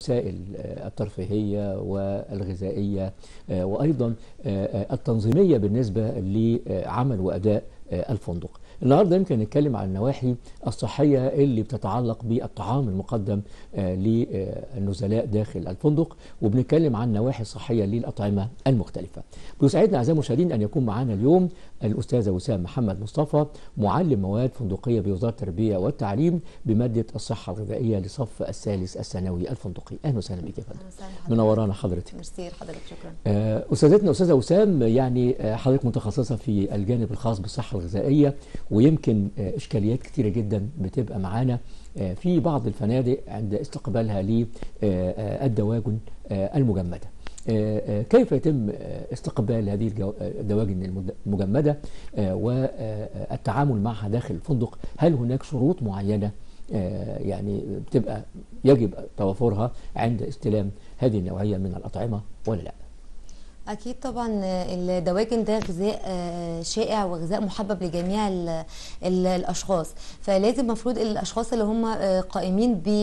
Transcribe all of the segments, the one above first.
الوسائل الترفيهية والغذائية وأيضا التنظيمية بالنسبة لعمل وأداء الفندق النهارده يمكن نتكلم عن النواحي الصحيه اللي بتتعلق بالطعام المقدم للنزلاء داخل الفندق وبنتكلم عن النواحي الصحيه للاطعمه المختلفه. بيسعدنا اعزائي المشاهدين ان يكون معنا اليوم الاستاذه وسام محمد مصطفى معلم مواد فندقيه بوزاره التربيه والتعليم بماده الصحه الغذائيه لصف الثالث الثانوي الفندقي. اهلا وسهلا بك يا فندم. منورانا حضرتك. ميرسي حضرتك شكرا. استاذتنا استاذه وسام يعني حضرتك متخصصه في الجانب الخاص بالصحه الغذائيه ويمكن اشكاليات كتيره جدا بتبقى معانا في بعض الفنادق عند استقبالها للدواجن المجمده كيف يتم استقبال هذه الدواجن المجمده والتعامل معها داخل الفندق هل هناك شروط معينه يعني بتبقى يجب توافرها عند استلام هذه النوعيه من الاطعمه ولا لا اكيد طبعا الدواجن ده غذاء شائع وغذاء محبب لجميع ال ال الاشخاص فلازم المفروض الاشخاص اللي هم قائمين ب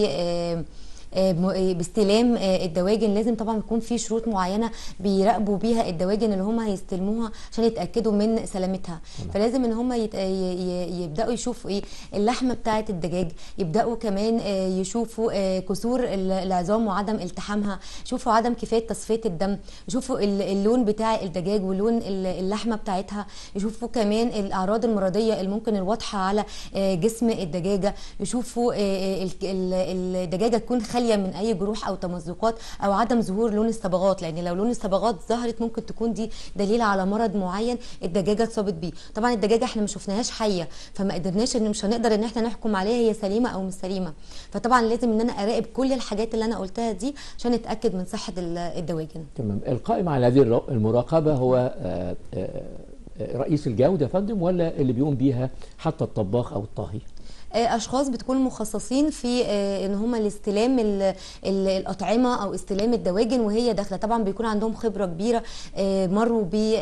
باستلام الدواجن لازم طبعا يكون في شروط معينه بيراقبوا بيها الدواجن اللي هم هيستلموها عشان يتاكدوا من سلامتها فلازم ان هم يت... يبداوا يشوفوا ايه اللحمه بتاعه الدجاج يبداوا كمان يشوفوا كسور العظام وعدم التحامها يشوفوا عدم كفايه تصفيه الدم يشوفوا اللون بتاع الدجاج ولون اللحمه بتاعتها يشوفوا كمان الاعراض المرضيه اللي ممكن الواضحه على جسم الدجاجه يشوفوا الدجاجه تكون خاليه من اي جروح او تمزقات او عدم ظهور لون الصبغات لان لو لون الصبغات ظهرت ممكن تكون دي دليل على مرض معين الدجاجه اتصابت بيه طبعا الدجاجه احنا ما شفناهاش حيه فما قدرناش ان مش هنقدر ان احنا نحكم عليها هي سليمه او مش سليمه فطبعا لازم ان انا اراقب كل الحاجات اللي انا قلتها دي عشان اتاكد من صحه الدواجن تمام القائم على هذه المراقبه هو رئيس الجوده يا فندم ولا اللي بيقوم بيها حتى الطباخ او الطاهي اشخاص بتكون مخصصين في ان هم الاستلام الاطعمه او استلام الدواجن وهي داخله طبعا بيكون عندهم خبره كبيره مروا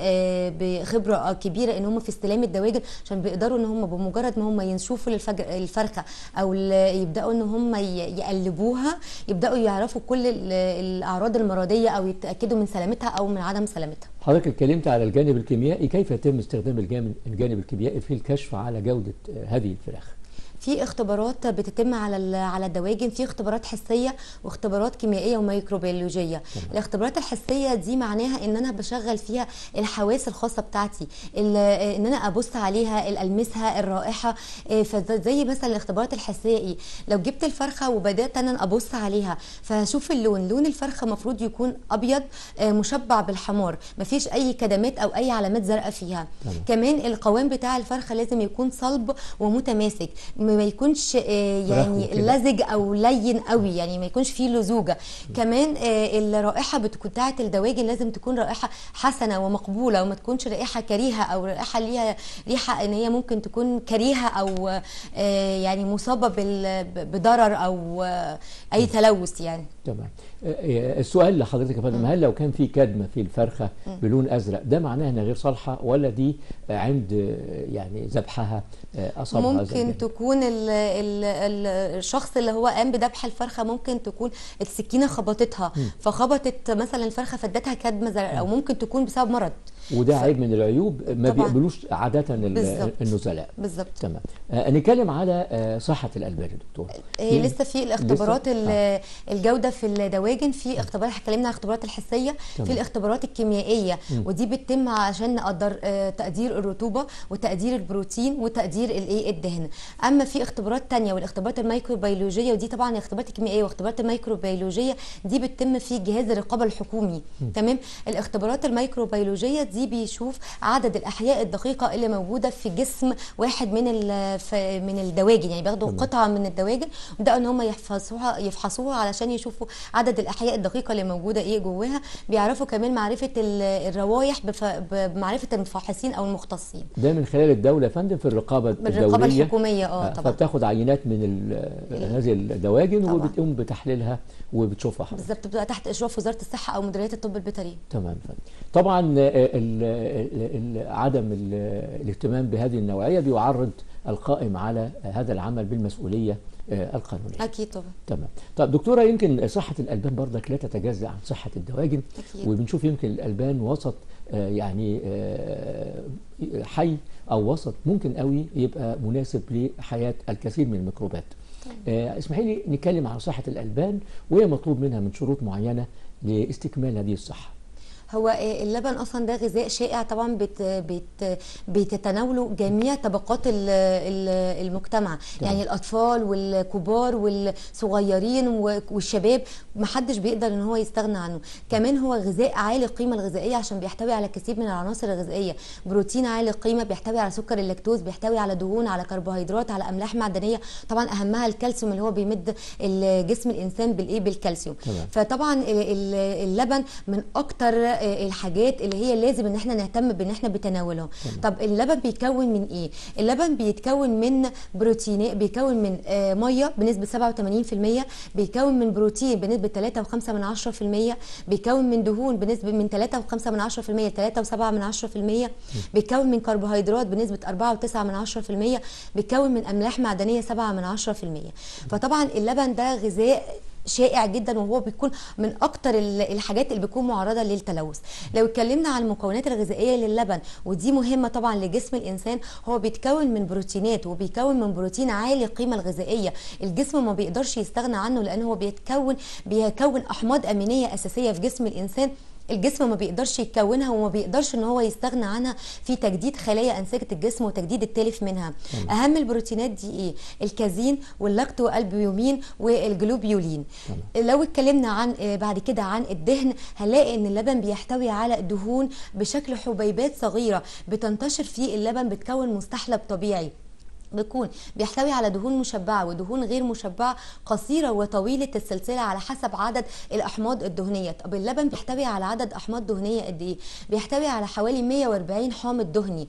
بخبره كبيره ان هم في استلام الدواجن عشان بيقدروا ان هم بمجرد ما هم يشوفوا الفرخه او يبداوا ان هم يقلبوها يبداوا يعرفوا كل الاعراض المرضيه او يتاكدوا من سلامتها او من عدم سلامتها حضرتك اتكلمت على الجانب الكيميائي كيف يتم استخدام الجانب الكيميائي في الكشف على جوده هذه الفراخ في اختبارات بتتم على على الدواجن في اختبارات حسيه واختبارات كيميائيه وميكروبيولوجيه الاختبارات الحسيه دي معناها ان انا بشغل فيها الحواس الخاصه بتاعتي ان انا ابص عليها المسها الرائحه فزي مثلا الاختبارات الحسيه ايه لو جبت الفرخه وبدات انا ابص عليها فهشوف اللون لون الفرخه المفروض يكون ابيض مشبع بالحمار مفيش اي كدمات او اي علامات زرقاء فيها طبعا. كمان القوام بتاع الفرخه لازم يكون صلب ومتماسك ما يكونش يعني لزج او لين قوي يعني ما يكونش فيه لزوجه كمان الرائحه بتاعه الدواجن لازم تكون رائحه حسنه ومقبوله وما تكونش رائحه كريهه او رائحه ليها ريحه ان هي ممكن تكون كريهه او يعني مصابه بضرر او اي تلوث يعني تمام السؤال لحضرتك يا فندم هل لو كان في كدمه في الفرخه بلون ازرق ده معناه انها غير صالحه ولا دي عند يعني ذبحها اصابها ممكن تكون ال ال ال الشخص اللي هو قام بذبح الفرخه ممكن تكون السكينه خبطتها فخبطت مثلا الفرخه فادتها كدمه زرقاء او ممكن تكون بسبب مرض وده عيب من العيوب ما بيقبلوش عاده النزلاء بالظبط تمام آه نتكلم على آه صحه الالبان يا دكتور هي لسه في الاختبارات لسه؟ الجوده في الدواجن في اختبارات اتكلمنا عن الاختبارات الحسيه تمام. في الاختبارات الكيميائيه م. ودي بتتم عشان نقدر آه تقدير الرطوبه وتقدير البروتين وتقدير الايه الدهن اما في اختبارات ثانيه والاختبارات الميكروبيولوجيه ودي طبعا الاختبارات الكيميائيه واختبارات الميكروبيولوجيه دي بتتم في جهاز الرقابه الحكومي م. تمام الاختبارات الميكروبيولوجيه دي بيشوف عدد الاحياء الدقيقه اللي موجوده في جسم واحد من من الدواجن يعني بياخدوا قطعه من الدواجن ويبداوا ان هم يفحصوها يفحصوها علشان يشوفوا عدد الاحياء الدقيقه اللي موجوده ايه جواها بيعرفوا كمان معرفه الروايح بمعرفه المفحصين او المختصين ده من خلال الدوله يا فندم في الرقابه الدوليه الرقابه الحكوميه اه طبعا فبتاخد عينات من هذه الدواجن وبتقوم بتحليلها وبتشوفها بالظبط بتبقى تحت اشراف وزاره الصحه او مديريه الطب البيطري تمام طبعا عدم الاهتمام بهذه النوعيه بيعرض القائم على هذا العمل بالمسؤوليه آه، القانونيه اكيد طبعا تمام طب دكتوره يمكن صحه الالبان برضك لا تتجزا عن صحه الدواجن أكيد. وبنشوف يمكن الالبان وسط آه، يعني آه، حي او وسط ممكن قوي يبقى مناسب لحياه الكثير من الميكروبات آه، اسمحي لي نتكلم عن صحه الالبان وهي مطلوب منها من شروط معينه لاستكمال هذه الصحه هو آه، اللبن اصلا ده غذاء شائع طبعا بت بت بتتناوله جميع طبقات ال- ال- المجتمع تمام. يعني الاطفال والكبار والصغيرين و- والشباب محدش بيقدر ان هو يستغنى عنه كمان هو غذاء عالي القيمه الغذائيه عشان بيحتوي على كثير من العناصر الغذائيه بروتين عالي القيمه بيحتوي على سكر اللاكتوز بيحتوي على دهون على كربوهيدرات على املاح معدنيه طبعا اهمها الكالسيوم اللي هو بيمد ال- جسم الانسان بالايه بالكالسيوم تمام. فطبعا ال- ال- اللبن من اكتر آه، الحاجات اللي هي لازم ان احنا نهتم بان احنا بتناولها طب اللبن بيتكون من ايه اللبن بيتكون من بروتين بيكون من آه، ميه بنسبه 87% بيكون من بروتين بنسبه 3.5 من 10% بيكون من دهون بنسبه من 3.5 من 10% ل 3.7 من 10% بيكون من كربوهيدرات بنسبه 4.9 من 10% بيكون من املاح معدنيه 7 من 10% فطبعا اللبن ده غذاء شائع جدا وهو بيكون من اكتر ال- الحاجات اللي بتكون معرضه للتلوث لو اتكلمنا عن المكونات الغذائيه للبن ودي مهمه طبعا لجسم الانسان هو بيتكون من بروتينات وبيتكون من بروتين عالي القيمه الغذائيه الجسم ما بيقدرش يستغنى عنه لان هو بيتكون بيكون احماض امينيه اساسيه في جسم الانسان الجسم ما بيقدرش يكونها وما بيقدرش ان هو يستغنى عنها في تجديد خلايا انسجه الجسم وتجديد التالف منها اهم البروتينات دي ايه الكازين واللاكتو البيومين والجلوبيولين لو اتكلمنا عن آه، بعد كده عن الدهن هنلاقي ان اللبن بيحتوي على دهون بشكل حبيبات صغيره بتنتشر في اللبن بتكون مستحلب طبيعي بيكون بيحتوي على دهون مشبعه ودهون غير مشبعه قصيره وطويله السلسله على حسب عدد الاحماض الدهنيه طب اللبن بيحتوي على عدد احماض دهنيه قد ايه بيحتوي على حوالي 140 حامض دهني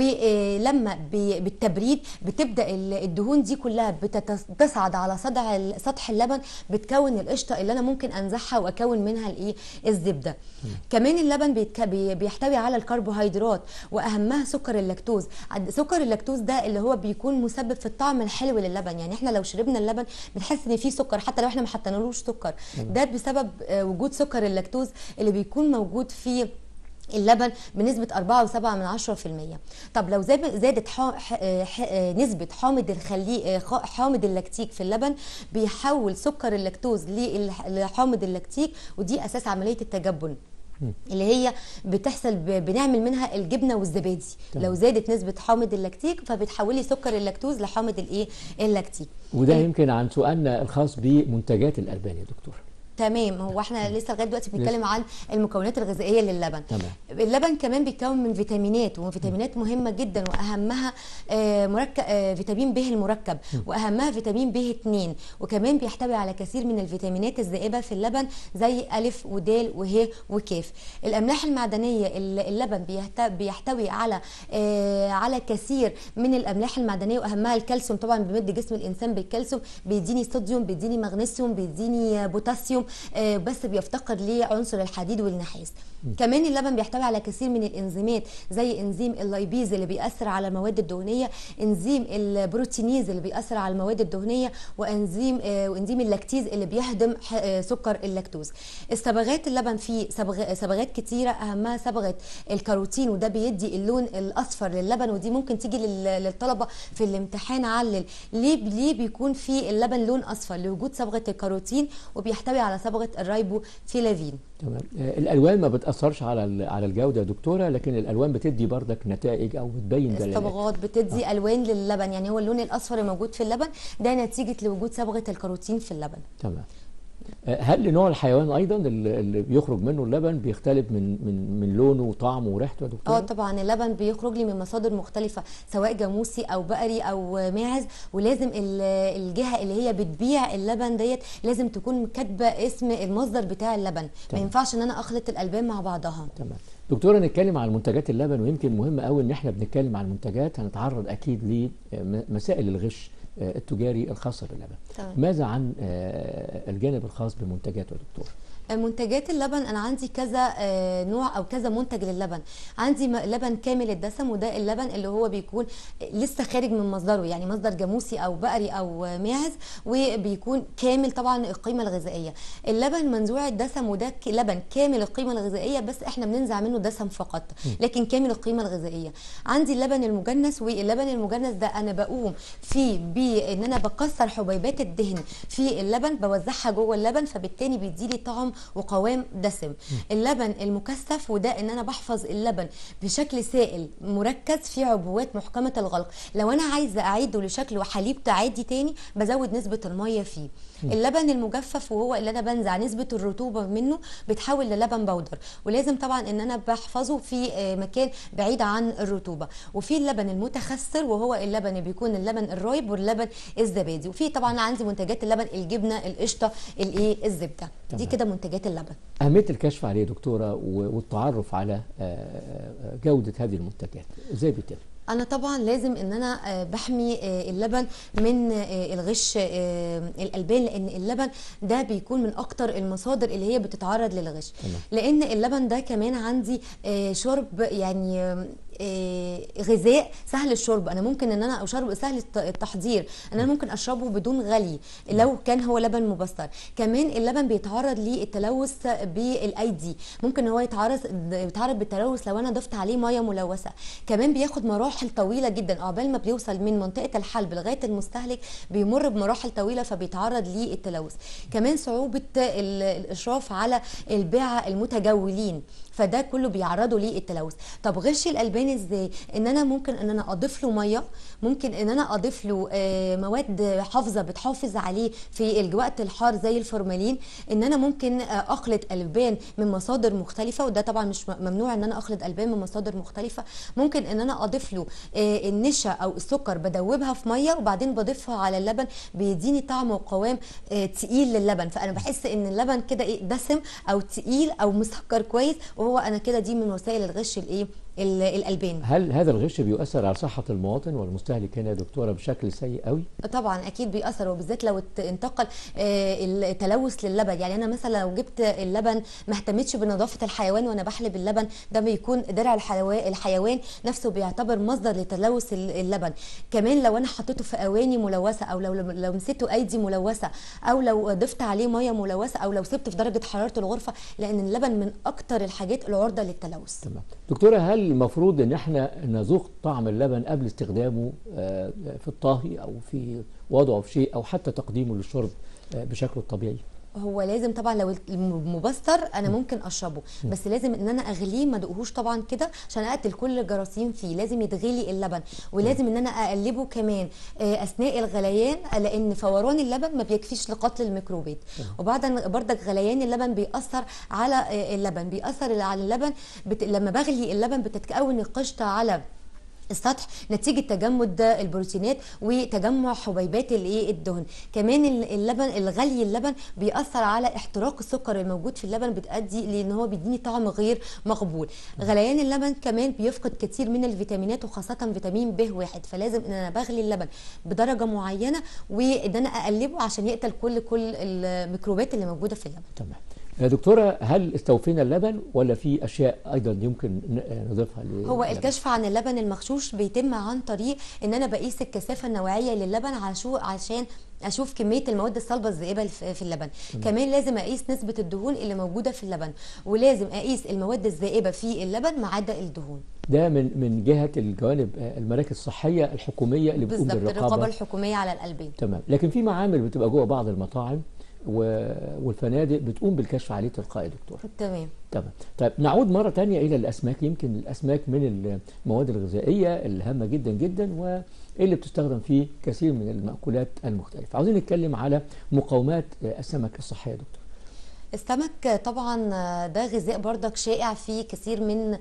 ولما بي- بالتبريد بتبدا ال- الدهون دي كلها بتصعد على سطح ال- سطح اللبن بتكون القشطه اللي انا ممكن انزعها واكون منها الايه الزبده كمان اللبن بيتك- بي- بيحتوي على الكربوهيدرات واهمها سكر اللاكتوز عد- سكر اللاكتوز ده اللي هو بيكون مسبب في الطعم الحلو للبن يعني احنا لو شربنا اللبن بنحس ان فيه سكر حتى لو احنا ما حطينالوش سكر ده بسبب آه، وجود سكر اللاكتوز اللي بيكون موجود في اللبن بنسبة 4.7 من 10% طب لو زاد- زادت حا- ح- آه، ح- آه، نسبة حامض الخلي آه، خا- حامض اللاكتيك في اللبن بيحول سكر اللاكتوز لل- لحامض اللاكتيك ودي أساس عملية التجبن اللي هي بتحصل ب- بنعمل منها الجبنه والزبادي تمام. لو زادت نسبه حامض اللاكتيك فبتحولي سكر اللاكتوز لحامض الايه اللاكتيك وده يمكن عن سؤالنا الخاص بمنتجات الالبان يا دكتور تمام هو احنا لسه لغايه دلوقتي بنتكلم عن المكونات الغذائيه للبن تمام. اللبن كمان بيتكون من فيتامينات وفيتامينات مهمه جدا واهمها آه، مركب آه، فيتامين ب المركب واهمها فيتامين ب 2 وكمان بيحتوي على كثير من الفيتامينات الذائبه في اللبن زي الف ودال وه وكاف الاملاح المعدنيه ال- اللبن بيهت- بيحتوي على آه، على كثير من الاملاح المعدنيه واهمها الكالسيوم طبعا بيمد جسم الانسان بالكالسيوم بيديني صوديوم بيديني مغنيسيوم بيديني بوتاسيوم آه، بس بيفتقر لعنصر الحديد والنحاس كمان اللبن بيحتوي على كثير من الانزيمات زي انزيم اللايبيز اللي بيأثر على المواد الدهنيه انزيم البروتينيز اللي بيأثر على المواد الدهنيه وانزيم آه، وانزيم اللاكتيز اللي بيهضم ح- آه، سكر اللاكتوز الصبغات اللبن فيه صبغ- صبغات كتيره اهمها صبغه الكاروتين وده بيدي اللون الاصفر للبن ودي ممكن تيجي لل- للطلبه في الامتحان علل ليه ليه بيكون في اللبن لون اصفر لوجود صبغه الكاروتين وبيحتوي على صبغه الرايبوفيلافين تمام آه، الالوان ما بتاثرش على ال- على الجوده يا دكتوره لكن الالوان بتدي بردك نتائج او بتبين دلالات الصبغات بتدي الوان للبن يعني هو اللون الاصفر الموجود في اللبن ده نتيجه لوجود صبغه الكاروتين في اللبن تمام آه، هل نوع الحيوان ايضا اللي اللي بيخرج منه اللبن بيختلف من من من لونه وطعمه وريحته يا دكتوره اه طبعا اللبن بيخرج لي من مصادر مختلفه سواء جاموسي او بقري او ماعز ولازم ال- الجهه اللي هي بتبيع اللبن ديت لازم تكون كاتبه اسم المصدر بتاع اللبن ما تمام. ينفعش ان انا اخلط الالبان مع بعضها تمام دكتوره نتكلم عن منتجات اللبن ويمكن مهم قوي ان احنا بنتكلم عن المنتجات هنتعرض اكيد لمسائل الغش آه، التجاري الخاصه باللبن تمام. ماذا عن آه، الجانب الخاص بمنتجاته يا دكتور منتجات اللبن انا عندي كذا آه، نوع او كذا منتج للبن عندي م- لبن كامل الدسم وده اللبن اللي هو بيكون لسه خارج من مصدره يعني مصدر جاموسي او بقري او ماعز وبيكون كامل طبعا القيمه الغذائيه اللبن منزوع الدسم وده ك- لبن كامل القيمه الغذائيه بس احنا بننزع منه دسم فقط لكن كامل القيمه الغذائيه عندي اللبن المجنس واللبن المجنس ده انا بقوم فيه بان انا بكسر حبيبات الدهن في اللبن بوزعها جوه اللبن فبالتالي بيديلي طعم وقوام دسم اللبن المكثف وده ان انا بحفظ اللبن بشكل سائل مركز فيه عبوات محكمه الغلق لو انا عايزه اعيده لشكل حليب تعادي تاني بزود نسبه الميه فيه اللبن المجفف وهو اللي انا بنزع نسبه الرطوبه منه بيتحول للبن بودر ولازم طبعا ان انا بحفظه في آه، مكان بعيد عن الرطوبه وفي اللبن المتخثر وهو اللبن اللي بيكون اللبن الرايب واللبن الزبادي وفي طبعا عندي منتجات اللبن الجبنه القشطه الايه الزبده دي تمام. كده منتجات اللبن أهمية الكشف عليه يا دكتورة و- والتعرف على آه، آه، جودة هذه المنتجات إزاي بيتم؟ انا طبعا لازم ان انا آه، بحمي آه، اللبن من آه، الغش آه، الالبان لان اللبن ده بيكون من اكتر المصادر اللي هي بتتعرض للغش تمام. لان اللبن ده كمان عندي آه، شرب يعني آه، آه، غذاء سهل الشرب انا ممكن ان انا اشرب سهل الت- التحضير ان انا ممكن اشربه بدون غلي لو كان هو لبن مبستر كمان اللبن بيتعرض للتلوث بالايدي ممكن هو يتعرض يتعرض بالتلوث لو انا ضفت عليه ميه ملوثه كمان بياخد مراحل طويله جدا عقبال ما بيوصل من منطقه الحلب لغايه المستهلك بيمر بمراحل طويله فبيتعرض للتلوث كمان صعوبه ال- الاشراف على الباعه المتجولين فده كله بيعرضه للتلوث طب غش الالبان ازاي ان انا ممكن ان انا اضيف له ميه ممكن ان انا اضيف له آه، مواد حافظه بتحافظ عليه في الوقت الحار زي الفورمالين ان انا ممكن آه، اخلط البان من مصادر مختلفه وده طبعا مش م- ممنوع ان انا اخلط البان من مصادر مختلفه ممكن ان انا اضيف له آه، النشا او السكر بدوبها في ميه وبعدين بضيفها على اللبن بيديني طعم وقوام آه، تقيل للبن فانا بحس ان اللبن كده ايه دسم او تقيل او مسكر كويس وهو انا كده دي من وسائل الغش الايه ال- الالبان هل هذا الغش بيؤثر على صحة المواطن والمستهلك هنا يا دكتورة بشكل سيء قوي؟ طبعا اكيد بيأثر وبالذات لو ات- انتقل آه، التلوث للبن يعني انا مثلا لو جبت اللبن ما اهتمتش بنظافه الحيوان وانا بحلب اللبن ده بيكون درع الحيوان الحيوان نفسه بيعتبر مصدر لتلوث ال- اللبن كمان لو انا حطيته في اواني ملوثه او لو لو نسيته ايدي ملوثه او لو ضفت عليه ميه ملوثه او لو سبت في درجه حراره الغرفه لان اللبن من اكتر الحاجات العرضه للتلوث تمام دكتورة هل المفروض ان احنا نذوق طعم اللبن قبل استخدامه آه، في الطهي او في وضعه في شيء او حتى تقديمه للشرب آه، بشكله الطبيعي؟ هو لازم طبعا لو المبستر انا ممكن اشربه بس لازم ان انا اغليه ما ادوقهوش طبعا كده عشان اقتل كل الجراثيم فيه لازم يتغلي اللبن ولازم ان انا اقلبه كمان آه، اثناء الغليان لان فوران اللبن ما بيكفيش لقتل الميكروبات وبعد بردك غليان اللبن بيأثر على آه، اللبن بيأثر على اللبن بت... لما بغلي اللبن بتتكون القشطه على السطح نتيجة تجمد البروتينات وتجمع حبيبات الايه الدهن كمان اللبن الغلي اللبن بيأثر على احتراق السكر الموجود في اللبن بتؤدي لان هو بيديني طعم غير مقبول غليان اللبن كمان بيفقد كثير من الفيتامينات وخاصة فيتامين ب واحد فلازم ان انا بغلي اللبن بدرجة معينة وان انا اقلبه عشان يقتل كل كل الميكروبات اللي موجودة في اللبن تمام يا دكتورة هل استوفينا اللبن ولا في أشياء أيضا يمكن ن- نضيفها لل- هو اللبن؟ الكشف عن اللبن المغشوش بيتم عن طريق ان انا بقيس الكثافه النوعيه للبن عشو عشان اشوف كميه المواد الصلبه الذائبه الف- في اللبن كمان لازم اقيس نسبه الدهون اللي موجوده في اللبن ولازم اقيس المواد الذائبه في اللبن ما عدا الدهون ده من من جهة الجوانب آه، المراكز الصحية الحكومية اللي بتقوم بالظبط الرقابه بالرقابة الحكوميه على الالبان تمام لكن في معامل بتبقى جوه بعض المطاعم و- والفنادق بتقوم بالكشف عليه تلقائي يا دكتور تمام تمام طيب نعود مرة تانية إلى الأسماك يمكن الأسماك من المواد الغذائية الهامة جدا جدا واللي بتستخدم في كثير من المأكولات المختلفة عاوزين نتكلم على مقاومات آه، السمك الصحية يا دكتور السمك طبعا ده غذاء بردك شائع في كثير من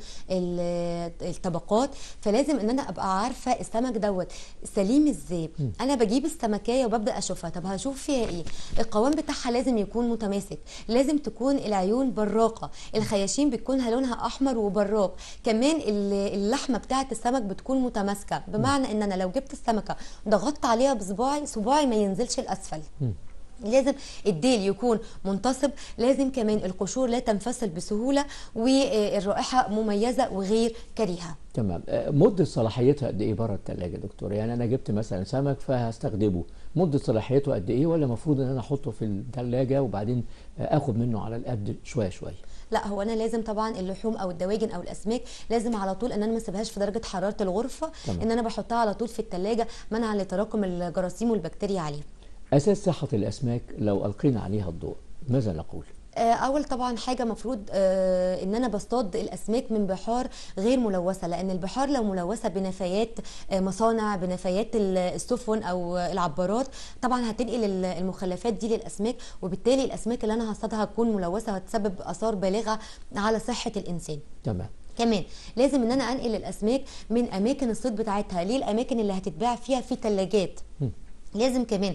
ال- الطبقات فلازم ان انا ابقى عارفه السمك دوت سليم ازاي انا بجيب السمكيه وببدا اشوفها طب هشوف فيها ايه القوام بتاعها لازم يكون متماسك لازم تكون العيون براقه الخياشيم بتكون لونها احمر وبراق كمان ال- اللحمه بتاعه السمك بتكون متماسكه بمعنى ان انا لو جبت السمكه ضغطت عليها بصباعي صباعي ما ينزلش الاسفل لازم الديل يكون منتصب لازم كمان القشور لا تنفصل بسهولة والرائحة مميزة وغير كريهة تمام آه، مدة صلاحيتها قد ايه بره الثلاجة دكتور يعني انا جبت مثلا سمك فهستخدمه مدة صلاحيته قد ايه ولا المفروض ان انا احطه في الثلاجة وبعدين آه، اخد منه على القد شوية شوية لا هو انا لازم طبعا اللحوم او الدواجن او الاسماك لازم على طول ان انا ما اسيبهاش في درجه حراره الغرفه تمام. ان انا بحطها على طول في الثلاجه منعا لتراكم الجراثيم والبكتيريا عليها اساس صحة الاسماك لو القينا عليها الضوء ماذا نقول آه، اول طبعا حاجه مفروض آه، ان انا بصطاد الاسماك من بحار غير ملوثه لان البحار لو ملوثه بنفايات آه، مصانع بنفايات ال- السفن او العبارات طبعا هتنقل ال- المخلفات دي للاسماك وبالتالي الاسماك اللي انا هصطادها هتكون ملوثه وهتسبب اثار بالغه على صحه الانسان تمام كمان لازم ان انا انقل الاسماك من اماكن الصيد بتاعتها ليه الاماكن اللي هتتباع فيها في ثلاجات لازم كمان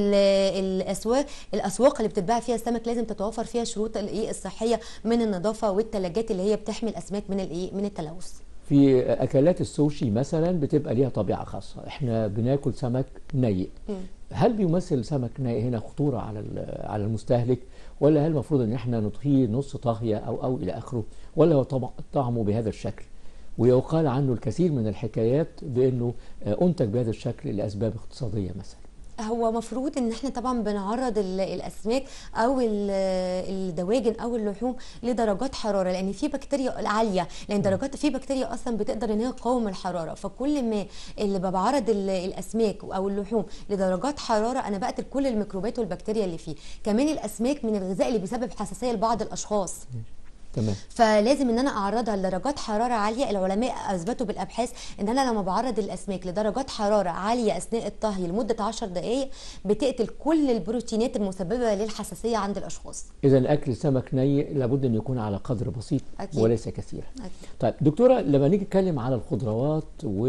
ال- الاسواق الاسواق اللي بتتباع فيها السمك لازم تتوفر فيها شروط الايه الصحيه من النظافه والثلاجات اللي هي بتحمي الاسماك من الايه من التلوث في اكلات السوشي مثلا بتبقى ليها طبيعه خاصه احنا بناكل سمك ني هل بيمثل سمك ني هنا خطوره على ال- على المستهلك ولا هل المفروض ان احنا نطهيه نص طهيه او او الى اخره ولا هو طبع- طعمه بهذا الشكل ويقال عنه الكثير من الحكايات بانه آه، انتج بهذا الشكل لاسباب اقتصاديه مثلا هو مفروض ان احنا طبعا بنعرض ال- الاسماك او ال- الدواجن او اللحوم لدرجات حراره لان في بكتيريا عاليه لان درجات في بكتيريا اصلا بتقدر ان هي تقاوم الحراره فكل ما اللي بعرض ال- الاسماك او اللحوم لدرجات حراره انا بقتل كل الميكروبات والبكتيريا اللي فيه كمان الاسماك من الغذاء اللي بيسبب حساسيه لبعض الاشخاص تمام فلازم ان انا اعرضها لدرجات حراره عاليه العلماء اثبتوا بالابحاث ان انا لما بعرض الاسماك لدرجات حراره عاليه اثناء الطهي لمده 10 دقائق بتقتل كل البروتينات المسببه للحساسيه عند الاشخاص اذا اكل سمك ني لابد ان يكون على قدر بسيط أكيد. وليس كثيرا أكيد. طيب دكتوره لما نيجي نتكلم على الخضروات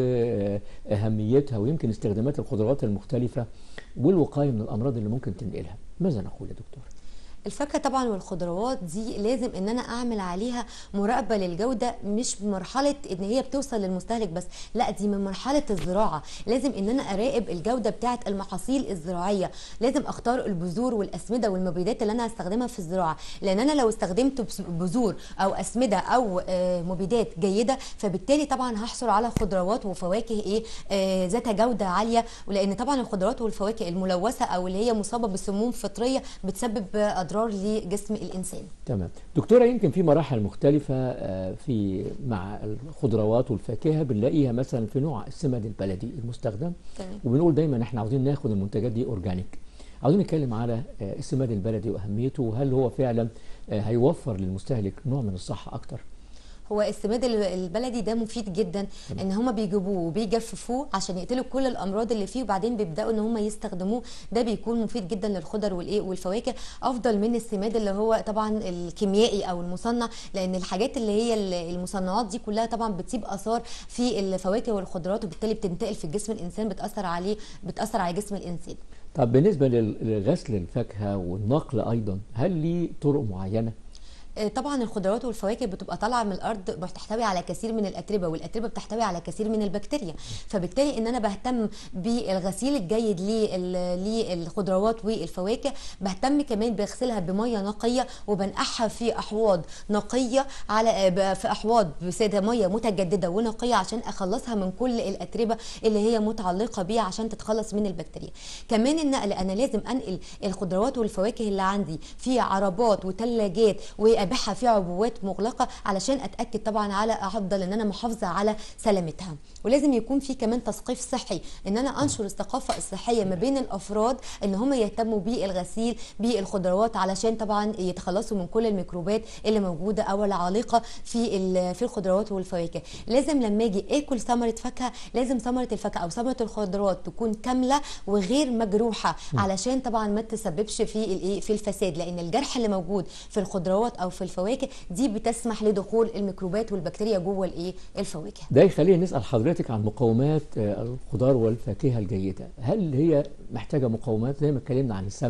واهميتها ويمكن استخدامات الخضروات المختلفه والوقايه من الامراض اللي ممكن تنقلها ماذا نقول يا دكتور الفاكهه طبعا والخضروات دي لازم ان انا اعمل عليها مراقبه للجوده مش مرحله ان هي بتوصل للمستهلك بس لا دي من مرحله الزراعه لازم ان انا اراقب الجوده بتاعه المحاصيل الزراعيه لازم اختار البذور والاسمده والمبيدات اللي انا هستخدمها في الزراعه لان انا لو استخدمت بس- بذور او اسمده او آه، مبيدات جيده فبالتالي طبعا هحصل على خضروات وفواكه ايه آه، ذات جوده عاليه ولان طبعا الخضروات والفواكه الملوثه او اللي هي مصابه بسموم فطريه بتسبب اضرار لجسم الانسان تمام دكتوره يمكن في مراحل مختلفه آه، في مع الخضروات والفاكهه بنلاقيها مثلا في نوع السماد البلدي المستخدم تمام. وبنقول دايما احنا عاوزين ناخد المنتجات دي اورجانيك عاوزين نتكلم على آه، السماد البلدي واهميته وهل هو فعلا آه، هيوفر للمستهلك نوع من الصحه اكتر هو السماد ال- البلدي ده مفيد جدا ان هما بيجيبوه وبيجففوه عشان يقتلوا كل الامراض اللي فيه وبعدين بيبداوا ان هما يستخدموه ده بيكون مفيد جدا للخضر والايه والفواكه افضل من السماد اللي هو طبعا الكيميائي او المصنع لان الحاجات اللي هي ال- المصنعات دي كلها طبعا بتسيب اثار في الفواكه والخضروات وبالتالي بتنتقل في جسم الانسان بتاثر عليه بتاثر على جسم الانسان طب بالنسبه لل- لغسل الفاكهه والنقل ايضا هل ليه طرق معينه آه، طبعا الخضروات والفواكه بتبقى طالعه من الارض بتحتوي على كثير من الاتربه والاتربه بتحتوي على كثير من البكتيريا فبالتالي ان انا بهتم بالغسيل الجيد لل- للخضروات والفواكه بهتم كمان بغسلها بميه نقيه وبنقعها في احواض نقيه على آه، ب- في احواض بساده ميه متجدده ونقيه عشان اخلصها من كل الاتربه اللي هي متعلقه بيها عشان تتخلص من البكتيريا كمان النقل انا لازم انقل الخضروات والفواكه اللي عندي في عربات وثلاجات وابيعها في عبوات مغلقه علشان اتاكد طبعا على افضل ان انا محافظه على سلامتها ولازم يكون في كمان تثقيف صحي ان انا انشر الثقافه الصحيه ما بين الافراد ان هم يهتموا بالغسيل بالخضروات علشان طبعا يتخلصوا من كل الميكروبات اللي موجوده او العالقه في ال- في الخضروات والفواكه لازم لما اجي اكل ثمره فاكهه لازم ثمره الفاكهه او ثمره الخضروات تكون كامله وغير مجروحه علشان طبعا ما تسببش في الايه في الفساد لان الجرح اللي موجود في الخضروات او في الفواكه دي بتسمح لدخول الميكروبات والبكتيريا جوه الايه الفواكه ده يخليني نسال حضرتك عن مقومات آه، الخضار والفاكهه الجيده هل هي محتاجه مقومات زي ما اتكلمنا عن السمك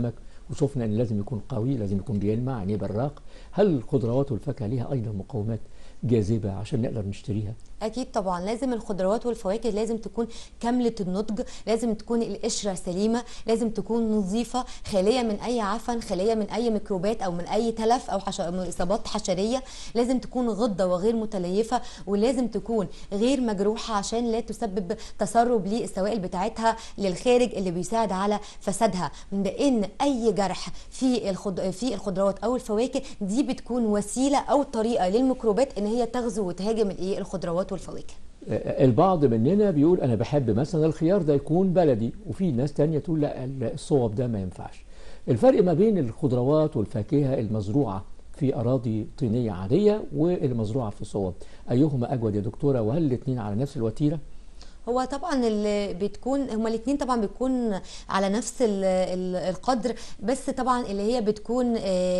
وشفنا ان لازم يكون قوي لازم يكون بيلمع عينيه براق هل الخضروات والفاكهه ليها ايضا مقومات جاذبه عشان نقدر نشتريها اكيد طبعا لازم الخضروات والفواكه لازم تكون كامله النضج لازم تكون القشره سليمه لازم تكون نظيفه خاليه من اي عفن خاليه من اي ميكروبات او من اي تلف او حش... من اصابات حشريه لازم تكون غضه وغير متليفه ولازم تكون غير مجروحه عشان لا تسبب تسرب للسوائل بتاعتها للخارج اللي بيساعد على فسادها لان اي جرح في الخض... في الخضروات او الفواكه دي بتكون وسيله او طريقه للميكروبات ان هي تغزو وتهاجم الايه الخضروات والفواكه البعض مننا بيقول انا بحب مثلا الخيار ده يكون بلدي وفي ناس تانية تقول لا الصوب ده ما ينفعش الفرق ما بين الخضروات والفاكهة المزروعة في أراضي طينية عادية والمزروعة في صوب أيهما أجود يا دكتورة وهل الاثنين على نفس الوتيرة؟ هو طبعا اللي بتكون هما الاثنين طبعا بيكون على نفس ال ال القدر بس طبعا اللي هي بتكون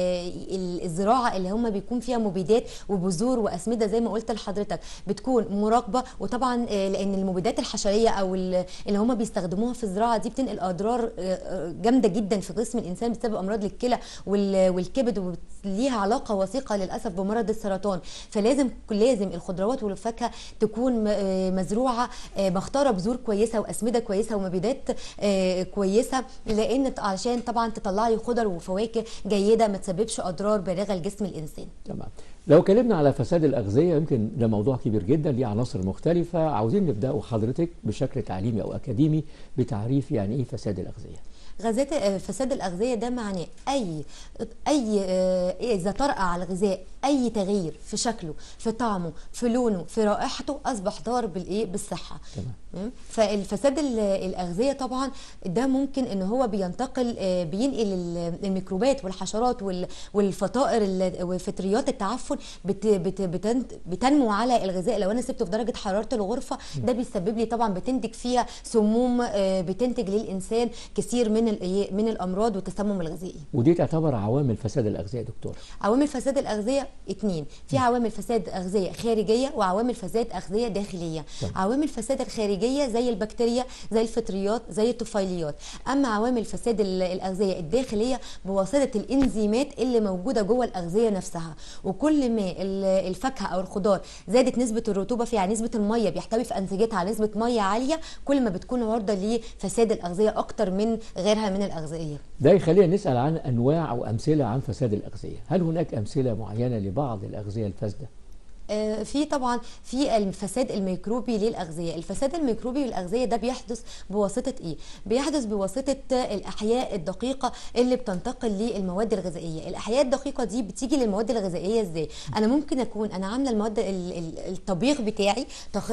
الزراعه اللي هما بيكون فيها مبيدات وبذور واسمده زي ما قلت لحضرتك بتكون مراقبه وطبعا لان المبيدات الحشريه او اللي هما بيستخدموها في الزراعه دي بتنقل اضرار جامده جدا في جسم الانسان بسبب امراض الكلى والكبد وليها علاقه وثيقه للاسف بمرض السرطان فلازم لازم الخضروات والفاكهه تكون مزروعه مختاره بذور كويسه واسمده كويسه ومبيدات آه كويسه لان عشان طبعا تطلع لي خضر وفواكه جيده ما تسببش اضرار بالغه لجسم الانسان. تمام. لو اتكلمنا على فساد الاغذيه يمكن ده موضوع كبير جدا ليه عناصر مختلفه عاوزين نبداه حضرتك بشكل تعليمي او اكاديمي بتعريف يعني ايه فساد الاغذيه. غازات فساد الاغذيه ده معناه اي اي اذا طرأ على الغذاء اي تغيير في شكله في طعمه في لونه في رائحته اصبح ضار بالايه بالصحه تمام فالفساد الاغذيه طبعا ده ممكن ان هو بينتقل بينقل الميكروبات والحشرات والفطائر وفطريات التعفن بت بت بتنمو على الغذاء لو انا سبته في درجه حراره الغرفه ده بيسبب لي طبعا بتنتج فيها سموم بتنتج للانسان كثير من من الامراض والتسمم الغذائي ودي تعتبر عوامل فساد الاغذيه يا دكتور عوامل فساد الاغذيه اتنين في عوامل فساد اغذيه خارجيه وعوامل فساد اغذيه داخليه طيب. عوامل فساد الخارجيه زي البكتيريا زي الفطريات زي الطفيليات اما عوامل فساد الاغذيه الداخليه بواسطه الانزيمات اللي موجوده جوه الاغذيه نفسها وكل ما الفاكهه او الخضار زادت نسبه الرطوبه فيها نسبه الميه بيحتوي في انسجتها على نسبه ميه عاليه كل ما بتكون عرضه لفساد الاغذيه اكتر من غيرها من الاغذيه ده يخلينا نسال عن انواع او امثله عن فساد الاغذيه هل هناك امثله معينه لبعض الاغذيه الفاسده في طبعا في الفساد الميكروبي للاغذيه الفساد الميكروبي للاغذيه ده بيحدث بواسطه ايه بيحدث بواسطه الاحياء الدقيقه اللي بتنتقل للمواد الغذائيه الاحياء الدقيقه دي بتيجي للمواد الغذائيه ازاي انا ممكن اكون انا عامله المواد الطبيخ بتاعي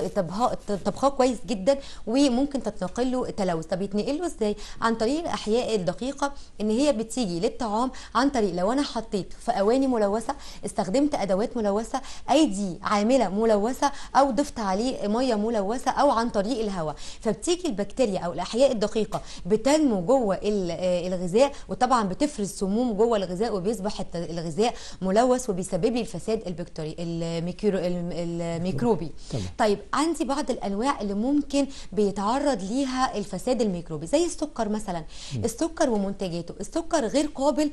طبخاه كويس جدا وممكن تتنقل له تلوث طب يتنقل له ازاي عن طريق الاحياء الدقيقه ان هي بتيجي للطعام عن طريق لو انا حطيت في اواني ملوثه استخدمت ادوات ملوثه ايدي عامله ملوثه او ضفت عليه ميه ملوثه او عن طريق الهواء فبتيجي البكتيريا او الاحياء الدقيقه بتنمو جوه الغذاء وطبعا بتفرز سموم جوه الغذاء وبيصبح الغذاء ملوث وبيسبب لي الفساد البكتيري الميكرو الميكروبي طيب عندي بعض الانواع اللي ممكن بيتعرض ليها الفساد الميكروبي زي السكر مثلا السكر ومنتجاته السكر غير قابل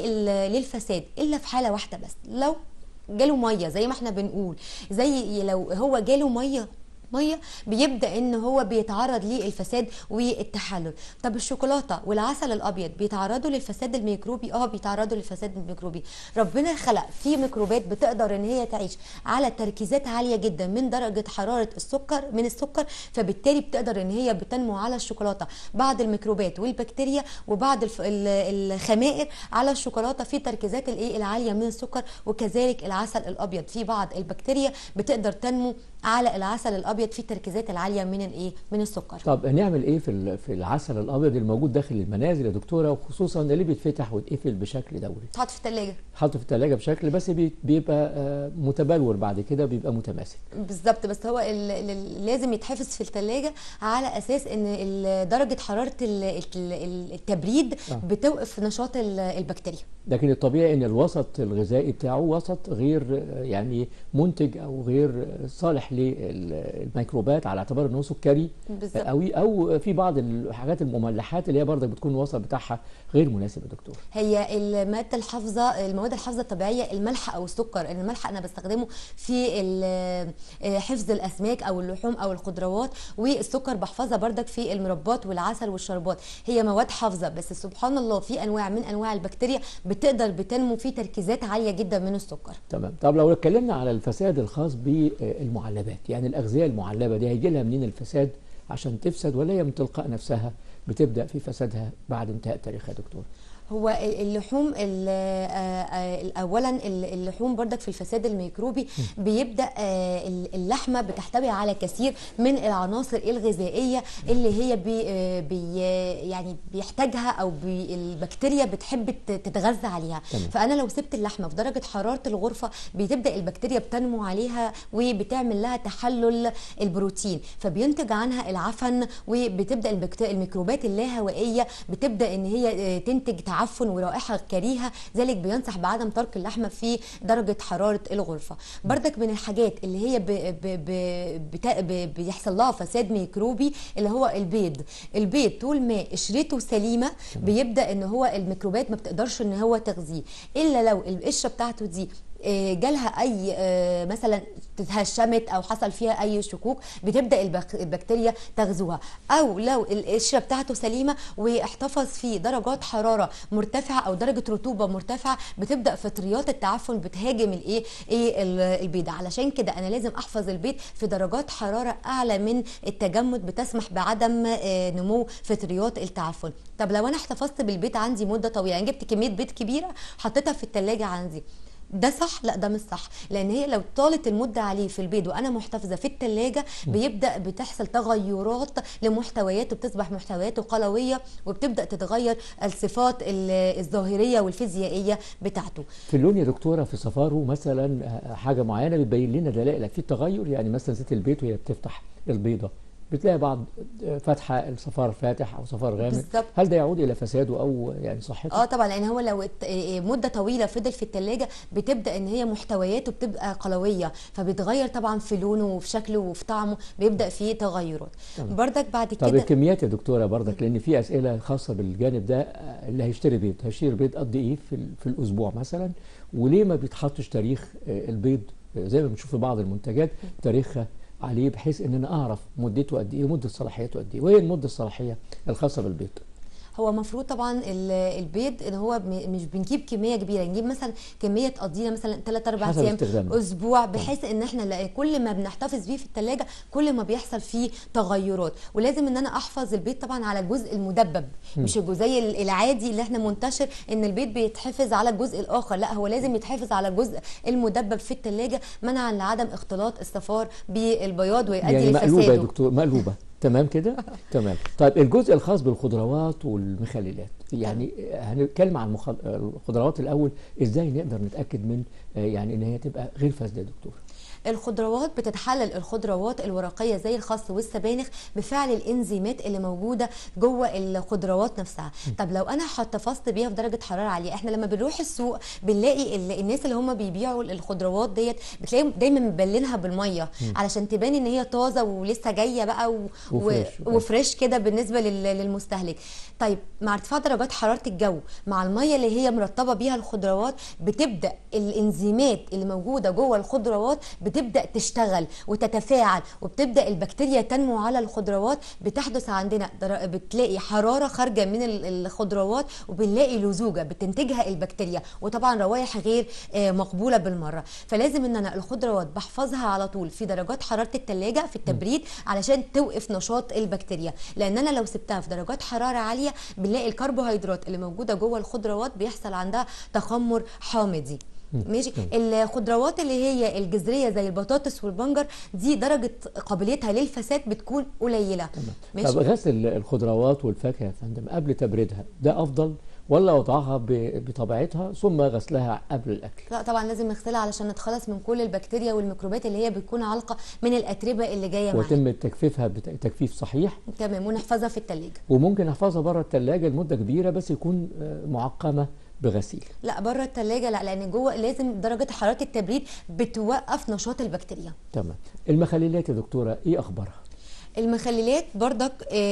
للفساد الا في حاله واحده بس لو جاله ميه زي ما احنا بنقول زي لو هو جاله ميه ميه بيبدا ان هو بيتعرض للفساد والتحلل طب الشوكولاته والعسل الابيض بيتعرضوا للفساد الميكروبي اه بيتعرضوا للفساد الميكروبي ربنا خلق في ميكروبات بتقدر ان هي تعيش على تركيزات عاليه جدا من درجه حراره السكر من السكر فبالتالي بتقدر ان هي بتنمو على الشوكولاته بعض الميكروبات والبكتيريا وبعض الخمائر على الشوكولاته في تركيزات الايه العاليه من السكر وكذلك العسل الابيض في بعض البكتيريا بتقدر تنمو على العسل الابيض في التركيزات العاليه من الايه من السكر طب نعمل ايه في في العسل الابيض الموجود داخل المنازل يا دكتوره وخصوصا اللي بيتفتح ويتقفل بشكل دوري تحط في الثلاجه حط في الثلاجه بشكل بس بيبقى متبلور بعد كده بيبقى متماسك بالظبط بس هو لازم يتحفظ في الثلاجه على اساس ان درجه حراره التبريد بتوقف نشاط البكتيريا لكن الطبيعي ان الوسط الغذائي بتاعه وسط غير يعني منتج او غير صالح الميكروبات على اعتبار انه سكري بالظبط. قوي او في بعض الحاجات المملحات اللي هي برضك بتكون الوسط بتاعها غير مناسب يا دكتور هي الماده الحافظه المواد الحافظه الطبيعيه الملح او السكر ان الملح انا بستخدمه في ال- آه، حفظ الاسماك او اللحوم او الخضروات والسكر بحفظها بردك في المربات والعسل والشربات هي مواد حافظه بس سبحان الله في انواع من انواع البكتيريا بتقدر بتنمو في تركيزات عاليه جدا من السكر تمام طب لو اتكلمنا على الفساد الخاص بالمعلبات يعني الاغذيه المعلبه دي هيجي لها منين الفساد عشان تفسد ولا هي من تلقاء نفسها بتبدا في فسادها بعد انتهاء تاريخها يا دكتور هو اللحوم ال- آه، آه، اولا ال- اللحوم بردك في الفساد الميكروبي بيبدا آه، ال- اللحمه بتحتوي على كثير من العناصر الغذائيه اللي هي بي آه، بي يعني بيحتاجها او بي البكتيريا بتحب ت- تتغذى عليها تمام. فانا لو سبت اللحمه في درجه حراره الغرفه بتبدا البكتيريا بتنمو عليها وبتعمل لها تحلل البروتين فبينتج عنها العفن وبتبدا البكت- الميكروبات اللاهوائيه بتبدا ان هي آه، تنتج تعفن ورائحه كريهه ذلك بينصح بعدم ترك اللحمه في درجه حراره الغرفه بردك من الحاجات اللي هي ب ب ب بتا- ب بيحصل لها فساد ميكروبي اللي هو البيض البيض طول ما قشرته سليمه بيبدا ان هو الميكروبات ما بتقدرش ان هو تغذيه الا لو القشره بتاعته دي آه، جالها اي آه، مثلا تهشمت او حصل فيها اي شكوك بتبدا البك- البكتيريا تغزوها او لو القشره بتاعته سليمه واحتفظ في درجات حراره مرتفعه او درجه رطوبه مرتفعه بتبدا فطريات التعفن بتهاجم الايه ايه ال- البيض علشان كده انا لازم احفظ البيض في درجات حراره اعلى من التجمد بتسمح بعدم آه، نمو فطريات التعفن طب لو انا احتفظت بالبيض عندي مده طويله يعني جبت كميه بيض كبيره حطيتها في التلاجة عندي ده صح لا ده مش صح لان هي لو طالت المده عليه في البيض وانا محتفظه في التلاجة بيبدا بتحصل تغيرات لمحتوياته بتصبح محتوياته قلويه وبتبدا تتغير الصفات ال- الظاهريه والفيزيائيه بتاعته في اللون يا دكتوره في صفاره مثلا حاجه معينه بتبين لنا دلائل في تغير يعني مثلا ست البيت وهي بتفتح البيضه بتلاقي بعض فتحه الصفار فاتح او صفار غامق بالظبط. هل ده يعود الى فساده او يعني صحته اه طبعا لان هو لو ات- إيه مده طويله فضل في التلاجة بتبدا ان هي محتوياته بتبقى قلويه فبتغير طبعا في لونه وفي شكله وفي طعمه بيبدا فيه تغيرات تمام. بردك بعد طب كده الكميات يا دكتوره برضك لان في اسئله خاصه بالجانب ده آه، اللي هيشتري بيض هيشتري بيض قد ايه في ال- في الاسبوع مثلا وليه ما بيتحطش تاريخ آه، البيض آه، زي ما بنشوف في بعض المنتجات تاريخها عليه بحيث ان انا اعرف مدته قد ايه ومده صلاحيته قد ايه وهي المده الصلاحيه الخاصه بالبيض هو المفروض طبعا ال- البيض ان هو م- مش بنجيب كميه كبيره نجيب مثلا كميه تقضينا مثلا 3 4 حسب ايام استخدامنا. اسبوع بحيث ان احنا لا- كل ما بنحتفظ بيه في الثلاجه كل ما بيحصل فيه تغيرات ولازم ان انا احفظ البيض طبعا على الجزء المدبب مش الجزء ال- العادي اللي احنا منتشر ان البيض بيتحفظ على الجزء الاخر لا هو لازم يتحفظ على الجزء المدبب في الثلاجه منعا لعدم اختلاط الصفار بالبياض ويؤدي يعني مقلوبه يا لفساده دكتور مقلوبه تمام كده تمام طيب الجزء الخاص بالخضروات والمخللات يعني هنتكلم عن المخ- الخضروات الاول ازاي نقدر نتاكد من آه، يعني ان هي تبقى غير فاسده يا دكتور الخضروات بتتحلل الخضروات الورقيه زي الخس والسبانخ بفعل الانزيمات اللي موجوده جوه الخضروات نفسها طب لو انا احتفظت بيها في درجه حراره عاليه احنا لما بنروح السوق بنلاقي ال- الناس اللي هم بيبيعوا الخضروات ديت بتلاقيهم دايما مبلينها بالميه علشان تبان ان هي طازه ولسه جايه بقى و... وفريش. و... وفريش كده بالنسبه لل... للمستهلك طيب مع ارتفاع درجات حراره الجو مع الميه اللي هي مرطبه بيها الخضروات بتبدا الانزيمات اللي موجوده جوه الخضروات بتبدا تشتغل وتتفاعل وبتبدا البكتيريا تنمو على الخضروات بتحدث عندنا در- بتلاقي حراره خارجه من ال- الخضروات وبنلاقي لزوجه بتنتجها البكتيريا وطبعا روائح غير آه، مقبوله بالمره فلازم ان انا الخضروات بحفظها على طول في درجات حراره الثلاجه في التبريد علشان توقف نشاط البكتيريا لان انا لو سبتها في درجات حراره عاليه بنلاقي الكربوهيدرات اللي موجوده جوه الخضروات بيحصل عندها تخمر حامضي ماشي الخضروات اللي هي الجذريه زي البطاطس والبنجر دي درجه قابليتها للفساد بتكون قليله ماشي طب غسل الخضروات والفاكهه يا فندم قبل تبريدها ده افضل ولا وضعها ب- بطبيعتها ثم غسلها قبل الاكل لا طبعا لازم نغسلها علشان نتخلص من كل البكتيريا والميكروبات اللي هي بتكون علقه من الاتربه اللي جايه معاها ويتم تجفيفها بت- تجفيف صحيح تمام ونحفظها في التلاجة وممكن احفظها بره الثلاجه لمده كبيره بس يكون آه، معقمه بغسيل لا بره الثلاجه لا لان جوه لازم درجه حراره التبريد بتوقف نشاط البكتيريا تمام المخللات يا دكتوره ايه اخبارها المخللات برضك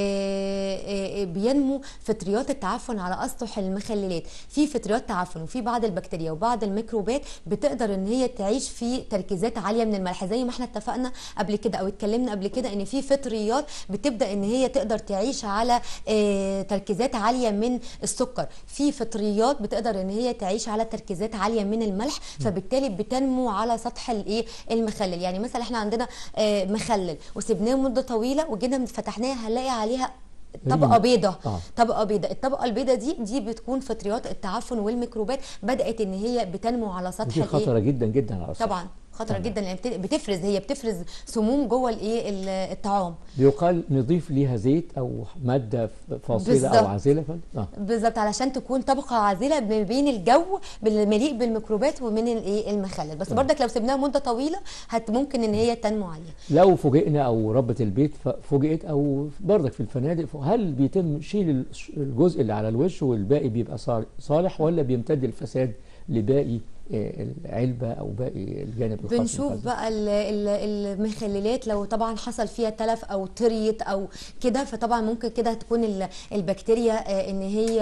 آه، آه، آه، بينمو فطريات التعفن على اسطح المخللات في فطريات تعفن وفي بعض البكتيريا وبعض الميكروبات بتقدر ان هي تعيش في تركيزات عاليه من الملح زي ما احنا اتفقنا قبل كده او اتكلمنا قبل كده ان في فطريات بتبدا ان هي تقدر تعيش على آه، تركيزات عاليه من السكر في فطريات بتقدر ان هي تعيش على تركيزات عاليه من الملح فبالتالي بتنمو على سطح الايه المخلل يعني مثلا احنا عندنا آه، مخلل وسبناه مده طويله وجينا فتحناها هنلاقي عليها طبقه ريم. بيضة آه. طبقه بيضة الطبقه البيضة دي دي بتكون فطريات التعفن والميكروبات بدات ان هي بتنمو على سطح دي الايه خطره جدا جدا على الصحه طبعا خطره تمام. جدا لان بت- بتفرز هي بتفرز سموم جوه الايه ال- الطعام بيقال نضيف ليها زيت او ماده فاصله بالظبط. او عازله فن- اه بالظبط علشان تكون طبقه عازله ما بين الجو المليء بالميكروبات ومن الايه المخلل بس تمام. برضك لو سبناها مده طويله هت ممكن ان هي تنمو عليها لو فوجئنا او ربة البيت ف- فوجئت او برضك في الفنادق ف- هل بيتم شيل الش- الجزء اللي على الوش والباقي بيبقى صال- صالح ولا بيمتد الفساد لباقي آه، العلبه او باقي الجانب الخاص بنشوف بالخزن؟ بقى ال- ال- المخللات لو طبعا حصل فيها تلف او طريت او كده فطبعا ممكن كده تكون ال- البكتيريا آه، ان هي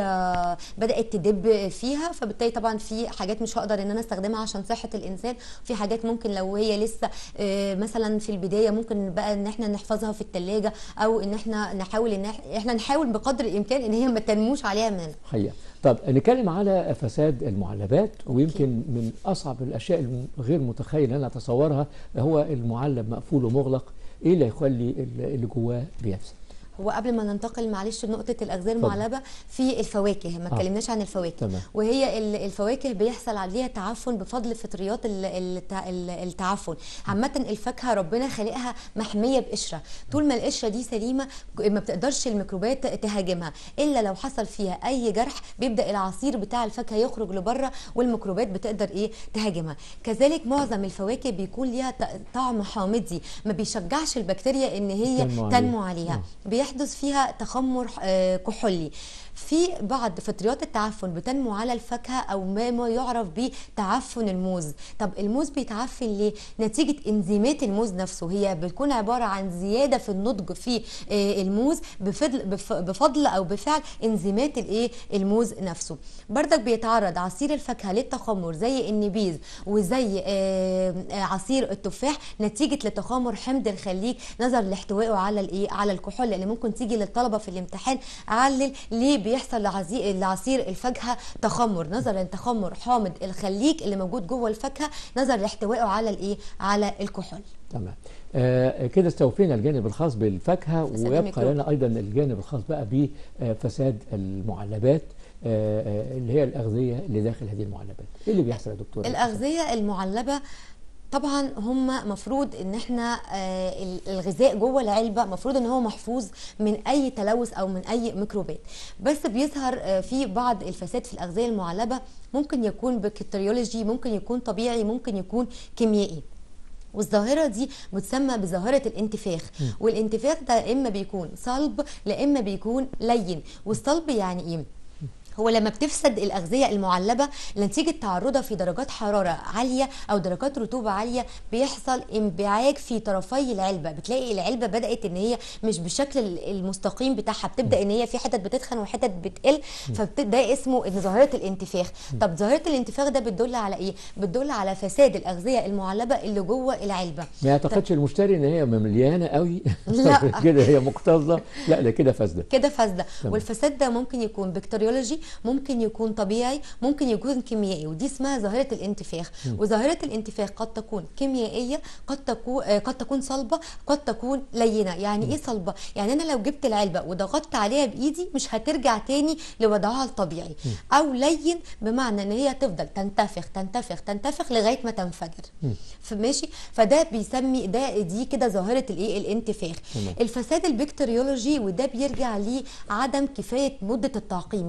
بدات تدب فيها فبالتالي طبعا في حاجات مش هقدر ان انا استخدمها عشان صحه الانسان في حاجات ممكن لو هي لسه آه، مثلا في البدايه ممكن بقى ان احنا نحفظها في الثلاجه او ان احنا نحاول ان إح- احنا نحاول بقدر الامكان ان هي ما تنموش عليها من حقيقة طب نتكلم على فساد المعلبات ويمكن من أصعب الأشياء الغير متخيل أن أنا أتصورها هو المعلب مقفول ومغلق إيه اللي يخلي اللي جواه بيفسد هو قبل ما ننتقل معلش لنقطه الاغذيه اتفضل. المعلبه في الفواكه ما آه. اتكلمناش عن الفواكه تمام. وهي ال- الفواكه بيحصل عليها تعفن بفضل فطريات ال- التع- ال- التعفن عامه الفاكهه ربنا خالقها محميه بقشره طول ما القشره دي سليمه ما بتقدرش الميكروبات تهاجمها الا لو حصل فيها اي جرح بيبدا العصير بتاع الفاكهه يخرج لبره والميكروبات بتقدر ايه تهاجمها كذلك معظم الفواكه بيكون ليها ط- طعم حامضي ما بيشجعش البكتيريا ان هي تنمو عليه. تنمو عليها بيحدث فيها تخمر آه، كحولي في بعض فطريات التعفن بتنمو على الفاكهه او ما ما يعرف بتعفن الموز طب الموز بيتعفن ليه نتيجه انزيمات الموز نفسه هي بتكون عباره عن زياده في النضج في آه، الموز بفضل بف- بفضل او بفعل انزيمات الايه الموز نفسه بردك بيتعرض عصير الفاكهه للتخمر زي النبيذ وزي آه، آه، عصير التفاح نتيجه لتخامر حمض الخليج نظرا لاحتوائه على الايه على الكحول لان ممكن تيجي للطلبه في الامتحان علل ليه بيحصل لعزي- لعصير الفاكهه تخمر نظرا لتخمر حامض الخليج اللي موجود جوه الفاكهه نظرا لاحتوائه على الايه على الكحول تمام آه كده استوفينا الجانب الخاص بالفاكهة فساد ويبقى الميكروب. لنا أيضا الجانب الخاص بقى بفساد المعلبات آه آه اللي هي الأغذية اللي داخل هذه المعلبات إيه اللي بيحصل يا دكتور؟ الاغذيه المعلبه طبعا هم مفروض ان احنا آه، ال- الغذاء جوه العلبه مفروض ان هو محفوظ من اي تلوث او من اي ميكروبات بس بيظهر آه، في بعض الفساد في الاغذيه المعلبه ممكن يكون بكتيريولوجي ممكن يكون طبيعي ممكن يكون كيميائي والظاهرة دي بتسمى بظاهرة الانتفاخ والانتفاخ ده إما بيكون صلب لا إما بيكون لين والصلب يعني إيه؟ هو لما بتفسد الأغذية المعلبة نتيجة تعرضها في درجات حرارة عالية أو درجات رطوبة عالية بيحصل انبعاج في طرفي العلبة بتلاقي العلبة بدأت إن هي مش بالشكل المستقيم بتاعها بتبدأ إن هي في حتت بتتخن وحتت بتقل فده اسمه إن ظاهرة الانتفاخ طب ظاهرة الانتفاخ ده بتدل على إيه؟ بتدل على فساد الأغذية المعلبة اللي جوه العلبة ما يعتقدش المشتري ان هي مليانه قوي لا. كده هي مكتظه لا ده كده فاسده كده فاسده تمام. والفساد ده ممكن يكون بكتيريولوجي ممكن يكون طبيعي ممكن يكون كيميائي ودي اسمها ظاهره الانتفاخ وظاهره الانتفاخ قد تكون كيميائيه قد تكون آه، قد تكون صلبه قد تكون لينه يعني ايه صلبه يعني انا لو جبت العلبه وضغطت عليها بايدي مش هترجع تاني لوضعها الطبيعي او لين بمعنى ان هي تفضل تنتفخ تنتفخ تنتفخ لغايه ما تنفجر فماشي فده بيسمي ده دي كده ظاهره الايه الانتفاخ تمام. الفساد البكتيريولوجي وده بيرجع لعدم كفايه مده التعقيم يعني انا ما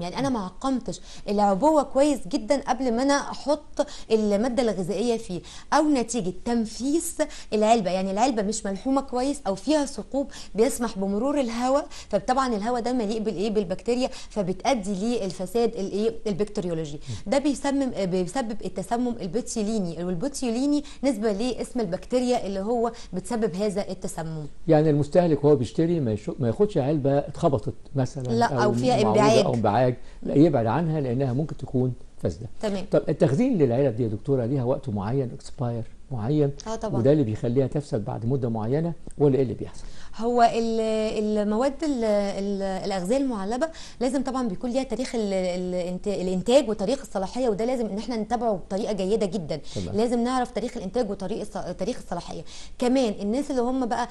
عقمتش العبوه كويس جدا قبل ما انا احط الماده الغذائيه فيه او نتيجه تنفيس العلبه يعني العلبه مش ملحومه كويس او فيها ثقوب بيسمح بمرور الهواء فطبعا الهواء ده مليء بالايه بالبكتيريا فبتؤدي للفساد الايه البكتيريولوجي ده بيسمم بيسبب التسمم البوتيوليني والبوتيوليني نسبه لاسم البكتيريا اللي هو بتسبب هذا التسمم يعني المستهلك وهو بيشتري ما, يشو... ما ياخدش علبه اتخبطت مثلا لا، أو فيها معوجة انبعاج. او انبعاج لا يبعد عنها لانها ممكن تكون فاسده تمام طب التخزين للعلب دي يا دكتوره ليها وقت معين اكسباير معين اه طبعا وده اللي بيخليها تفسد بعد مده معينه ولا ايه اللي بيحصل؟ هو ال- المواد ال- ال- الاغذيه المعلبه لازم طبعا بيكون ليها تاريخ ال- الانت- الانتاج وتاريخ الصلاحيه وده لازم ان احنا نتابعه بطريقه جيده جدا تمام. لازم نعرف تاريخ الانتاج وطريق الص- تاريخ الصلاحيه كمان الناس اللي هم بقى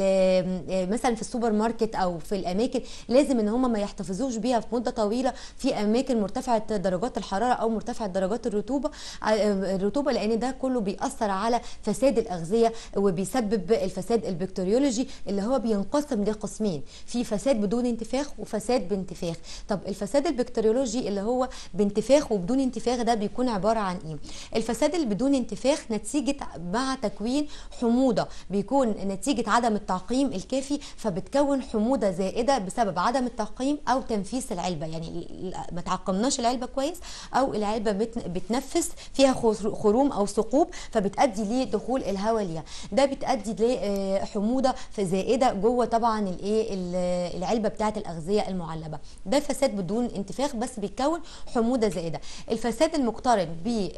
ال- مثلا في السوبر ماركت او في الاماكن لازم ان هم ما يحتفظوش بيها في مده طويله في اماكن مرتفعه درجات الحراره او مرتفعه درجات الرطوبه ع- الرطوبه لان ده كله بيأثر على فساد الاغذيه وبيسبب الفساد البكتيريولوجي اللي هو بينقسم لقسمين في فساد بدون انتفاخ وفساد بانتفاخ طب الفساد البكتيريولوجي اللي هو بانتفاخ وبدون انتفاخ ده بيكون عباره عن ايه الفساد اللي بدون انتفاخ نتيجه مع تكوين حموضه بيكون نتيجه عدم التعقيم الكافي فبتكون حموضه زائده بسبب عدم التعقيم او تنفيس العلبه يعني ال- ما تعقمناش العلبه كويس او العلبه بت- بتنفس فيها خر- خروم او ثقوب فبتؤدي لدخول الهواء ليها ده بتؤدي لحموضه في زائده جوه طبعا الايه ال- العلبه بتاعه الاغذيه المعلبه ده الفساد بدون انتفاخ بس بيكون حموضه زائده الفساد المقترن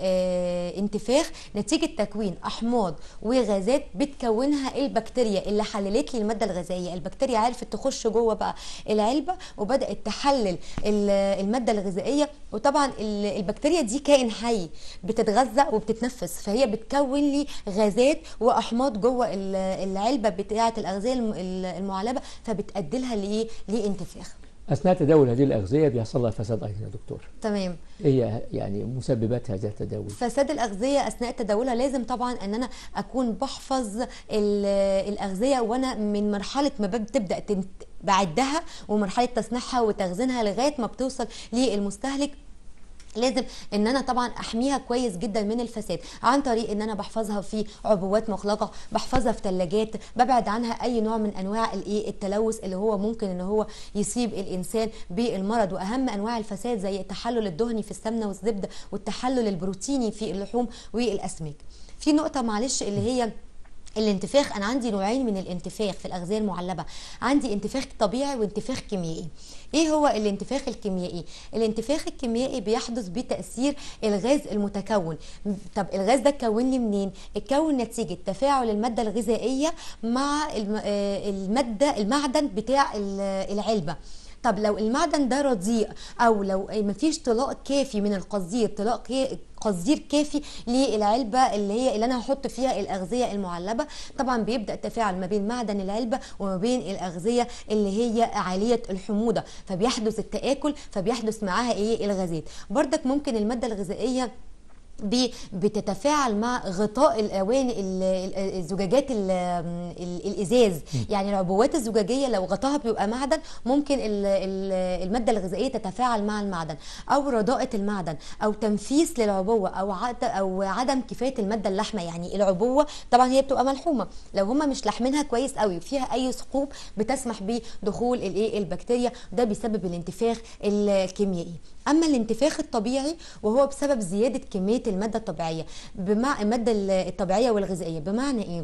بانتفاخ نتيجه تكوين احماض وغازات بتكونها البكتيريا اللي حللت لي الماده الغذائيه البكتيريا عرفت تخش جوه بقى العلبه وبدات تحلل ال- الماده الغذائيه وطبعا ال- البكتيريا دي كائن حي بتتغذى وبتتنفس فهي بتكون لي غازات واحماض جوه ال- العلبه بتاعه الاغذيه الم- المعلبه فبتؤدي لها لايه لانتفاخ اثناء تداول هذه الاغذيه بيحصل لها فساد ايضا يا دكتور تمام ايه هي يعني مسببات هذا التداول؟ فساد الاغذيه اثناء تداولها لازم طبعا ان انا اكون بحفظ ال- الاغذيه وانا من مرحله ما بتبدا تنت- بعدها ومرحله تصنيعها وتخزينها لغايه ما بتوصل للمستهلك لازم ان انا طبعا احميها كويس جدا من الفساد عن طريق ان انا بحفظها في عبوات مغلقه بحفظها في ثلاجات ببعد عنها اي نوع من انواع الايه التلوث اللي هو ممكن ان هو يصيب الانسان بالمرض واهم انواع الفساد زي التحلل الدهني في السمنه والزبده والتحلل البروتيني في اللحوم والاسماك في نقطه معلش اللي هي الانتفاخ انا عندي نوعين من الانتفاخ في الاغذيه المعلبه عندي انتفاخ طبيعي وانتفاخ كيميائي ايه هو الانتفاخ الكيميائي الانتفاخ الكيميائي بيحدث بتاثير الغاز المتكون طب الغاز ده اتكون لي منين اتكون نتيجه تفاعل الماده الغذائيه مع الم- آه، الماده المعدن بتاع ال- العلبه طب لو المعدن ده رديء او لو مفيش طلاء كافي من القصدير طلاء كي- قصدير كافي للعلبه اللي هي اللي انا هحط فيها الاغذيه المعلبه طبعا بيبدا تفاعل ما بين معدن العلبه وما بين الاغذيه اللي هي عاليه الحموضه فبيحدث التاكل فبيحدث معاها ايه الغازات بردك ممكن الماده الغذائيه بي- بتتفاعل مع غطاء الاواني ال- ال- الزجاجات ال- ال- الازاز يعني العبوات الزجاجيه لو غطاها بيبقى معدن ممكن ال- ال- الماده الغذائيه تتفاعل مع المعدن او رداءه المعدن او تنفيس للعبوه او عد او عدم كفايه الماده اللحمه يعني العبوه طبعا هي بتبقى ملحومه لو هم مش لاحمينها كويس قوي وفيها اي ثقوب بتسمح بدخول الايه البكتيريا ده بيسبب الانتفاخ الكيميائي اما الانتفاخ الطبيعي وهو بسبب زياده كميه الماده الطبيعيه بمع الماده الطبيعيه والغذائيه بمعنى ايه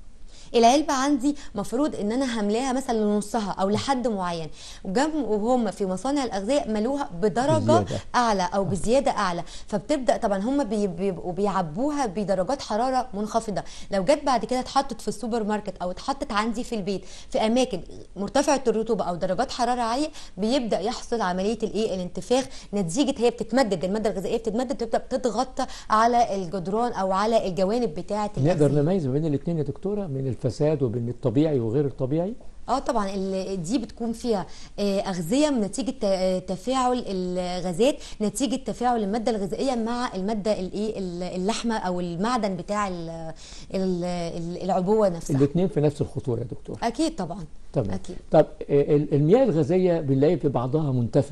العلبه عندي مفروض ان انا هملاها مثلا لنصها او لحد معين وجم وهم في مصانع الاغذيه ملوها بدرجه بزيادة. اعلى او بزياده اعلى فبتبدا طبعا هم بي- بيبقوا بيعبوها بدرجات حراره منخفضه لو جت بعد كده اتحطت في السوبر ماركت او اتحطت عندي في البيت في اماكن مرتفعه الرطوبه او درجات حراره عاليه بيبدا يحصل عمليه الايه الانتفاخ نتيجه هي بتتمدد الماده الغذائيه بتتمدد تبدا بتضغط على الجدران او على الجوانب بتاعه نقدر الأغذية. نميز ما بين الاثنين يا دكتوره من الفساد وبين الطبيعي وغير الطبيعي اه طبعا ال- دي بتكون فيها آه، اغذيه من نتيجه ت- آه، تفاعل الغازات نتيجه تفاعل الماده الغذائيه مع الماده الايه ال- اللحمه او المعدن بتاع ال- ال- ال- العبوه نفسها الاثنين في نفس الخطوره يا دكتور اكيد طبعا تمام اكيد طب ال- المياه الغازيه بنلاقي في بعضها منتفخ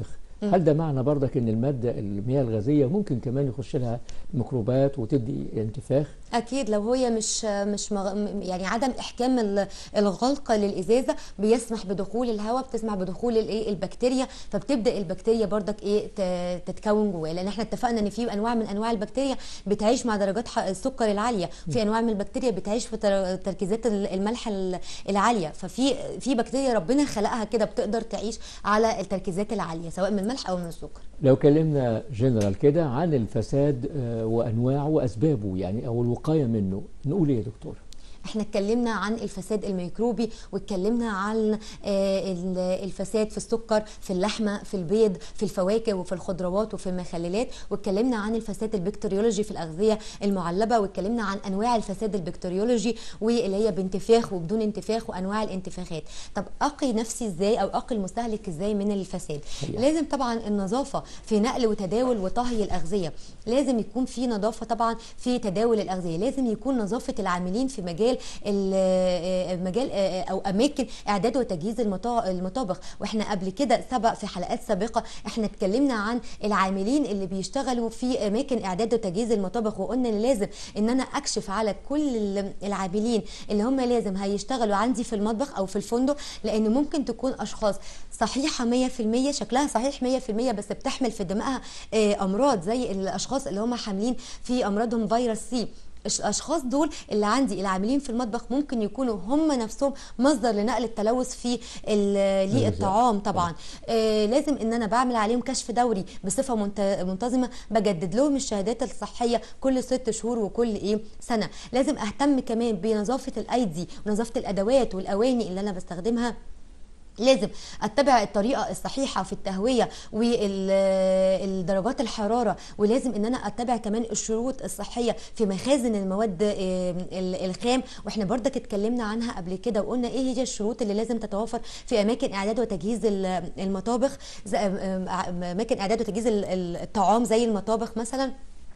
هل ده معنى برضك ان الماده المياه الغازيه ممكن كمان يخش لها ميكروبات وتدي انتفاخ اكيد لو هي مش مش مغ... م- يعني عدم احكام ال- الغلق للازازه بيسمح بدخول الهواء بتسمح بدخول الايه البكتيريا فبتبدا البكتيريا برضك ايه ت- تتكون جواه لان احنا اتفقنا ان في انواع من انواع البكتيريا بتعيش مع درجات ح- السكر العاليه في انواع من البكتيريا بتعيش في تر- تركيزات ال- الملح ال- العاليه ففي في بكتيريا ربنا خلقها كده بتقدر تعيش على التركيزات العاليه سواء من الملح او من السكر لو كلمنا جنرال كده عن الفساد آه، وانواعه واسبابه يعني او الوقايه منه نقول ايه يا دكتور احنا اتكلمنا عن الفساد الميكروبي واتكلمنا عن آه، ال- الفساد في السكر في اللحمه في البيض في الفواكه وفي الخضروات وفي المخللات واتكلمنا عن الفساد البكتيريولوجي في الاغذيه المعلبه واتكلمنا عن انواع الفساد البكتيريولوجي واللي هي بانتفاخ وبدون انتفاخ وانواع الانتفاخات طب اقي نفسي ازاي او اقي المستهلك ازاي من الفساد حقيقة. لازم طبعا النظافه في نقل وتداول وطهي الاغذيه لازم يكون في نظافه طبعا في تداول الاغذيه لازم يكون نظافه العاملين في مجال ال- آه، مجال آه، او اماكن اعداد وتجهيز المطا- المطابخ واحنا قبل كده سبق في حلقات سابقه احنا اتكلمنا عن العاملين اللي بيشتغلوا في اماكن اعداد وتجهيز المطابخ وقلنا ان لازم ان انا اكشف على كل ال- العاملين اللي هم لازم هيشتغلوا عندي في المطبخ او في الفندق لان ممكن تكون اشخاص صحيحه 100% شكلها صحيح 100% بس بتحمل في دماغها آه، امراض زي الاشخاص اللي هم حاملين في امراضهم فيروس سي الش- الاشخاص دول اللي عندي العاملين في المطبخ ممكن يكونوا هم نفسهم مصدر لنقل التلوث في ال- للطعام طبعا آه لازم ان انا بعمل عليهم كشف دوري بصفه منت- منتظمه بجدد لهم الشهادات الصحيه كل ست شهور وكل ايه سنه لازم اهتم كمان بنظافه الايدي ونظافه الادوات والاواني اللي انا بستخدمها لازم اتبع الطريقه الصحيحه في التهويه والدرجات الحراره ولازم ان انا اتبع كمان الشروط الصحيه في مخازن المواد آه، ال- الخام واحنا برضك اتكلمنا عنها قبل كده وقلنا ايه هي الشروط اللي لازم تتوفر في اماكن اعداد وتجهيز ال- المطابخ زي- آه، آه، اماكن اعداد وتجهيز ال- ال- الطعام زي المطابخ مثلا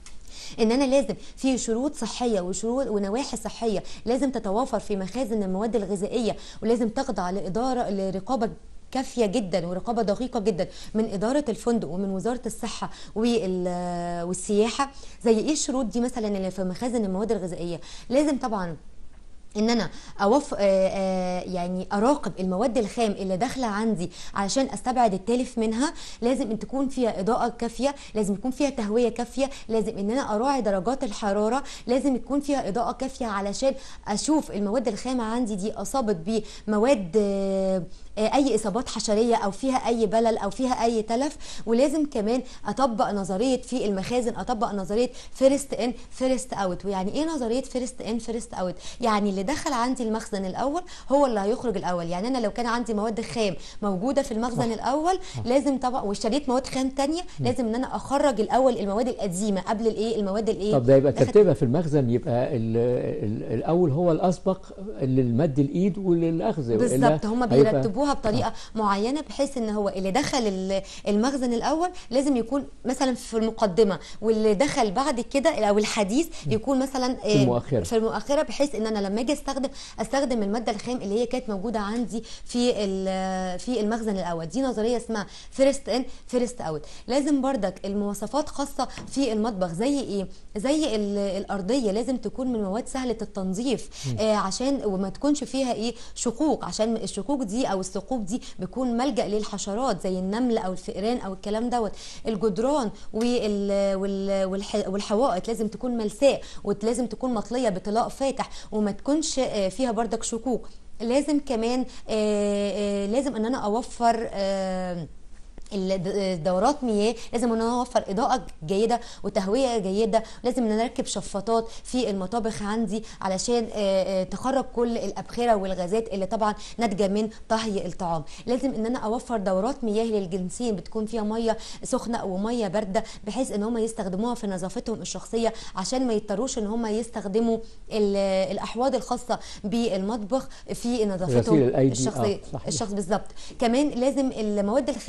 ان انا لازم في شروط صحيه وشروط ونواحي صحيه لازم تتوافر في مخازن المواد الغذائيه ولازم تخضع لاداره لرقابه كافيه جدا ورقابه دقيقه جدا من اداره الفندق ومن وزاره الصحه وال- والسياحه زي ايه الشروط دي مثلا اللي في مخازن المواد الغذائيه لازم طبعا ان انا اوف آه آه يعني اراقب المواد الخام اللي داخله عندي علشان استبعد التالف منها لازم ان تكون فيها اضاءه كافيه لازم يكون فيها تهويه كافيه لازم ان انا اراعي درجات الحراره لازم يكون فيها اضاءه كافيه علشان اشوف المواد الخام عندي دي اصابت بمواد آه آه، اي اصابات حشريه او فيها اي بلل او فيها اي تلف ولازم كمان اطبق نظريه في المخازن اطبق نظريه فيرست ان فيرست اوت ويعني ايه نظريه فيرست ان فيرست اوت يعني اللي دخل عندي المخزن الاول هو اللي هيخرج الاول يعني انا لو كان عندي مواد خام موجوده في المخزن الاول لازم طبعا واشتريت مواد خام تانية لازم ان انا اخرج الاول المواد القديمه قبل الايه المواد الايه طب ده يبقى دخلت- ترتيبها في المخزن يبقى ال ال الاول هو الاسبق للمد الايد وللاخذ وإلا بالظبط هم هيبقى- بيرتبوها بطريقه معينه بحيث ان هو اللي دخل ال- المخزن الاول لازم يكون مثلا في المقدمه واللي دخل بعد كده او الحديث يكون مثلا في المؤخرة. في المؤخره بحيث ان انا لما اجي استخدم استخدم الماده الخام اللي هي كانت موجوده عندي في ال- في المخزن الاول دي نظريه اسمها فيرست ان فيرست اوت لازم بردك المواصفات خاصه في المطبخ زي ايه زي ال- الارضيه لازم تكون من مواد سهله التنظيف آه عشان وما تكونش فيها ايه شقوق عشان الشقوق دي او الثقوب دي بيكون ملجا للحشرات زي النمل او الفئران او الكلام دوت الجدران وال وال والح والحوائط لازم تكون ملساء ولازم تكون مطليه بطلاء فاتح وما تكونش آه، فيها بردك شقوق لازم كمان آه، آه، لازم ان انا اوفر آه، الد- دورات مياه لازم ان انا اوفر اضاءه جيده وتهويه جيده لازم ان انا اركب شفاطات في المطابخ عندي علشان آه، آه، تخرج كل الابخره والغازات اللي طبعا ناتجه من طهي الطعام لازم ان انا اوفر دورات مياه للجنسين بتكون فيها ميه سخنه وميه بارده بحيث ان هم يستخدموها في نظافتهم الشخصيه عشان ما يضطروش ان هم يستخدموا ال- الاحواض الخاصه بالمطبخ في نظافتهم غسيل الأيدي، الشخصيه آه، صحيح. الشخص بالظبط كمان لازم المواد الخام اللي عندي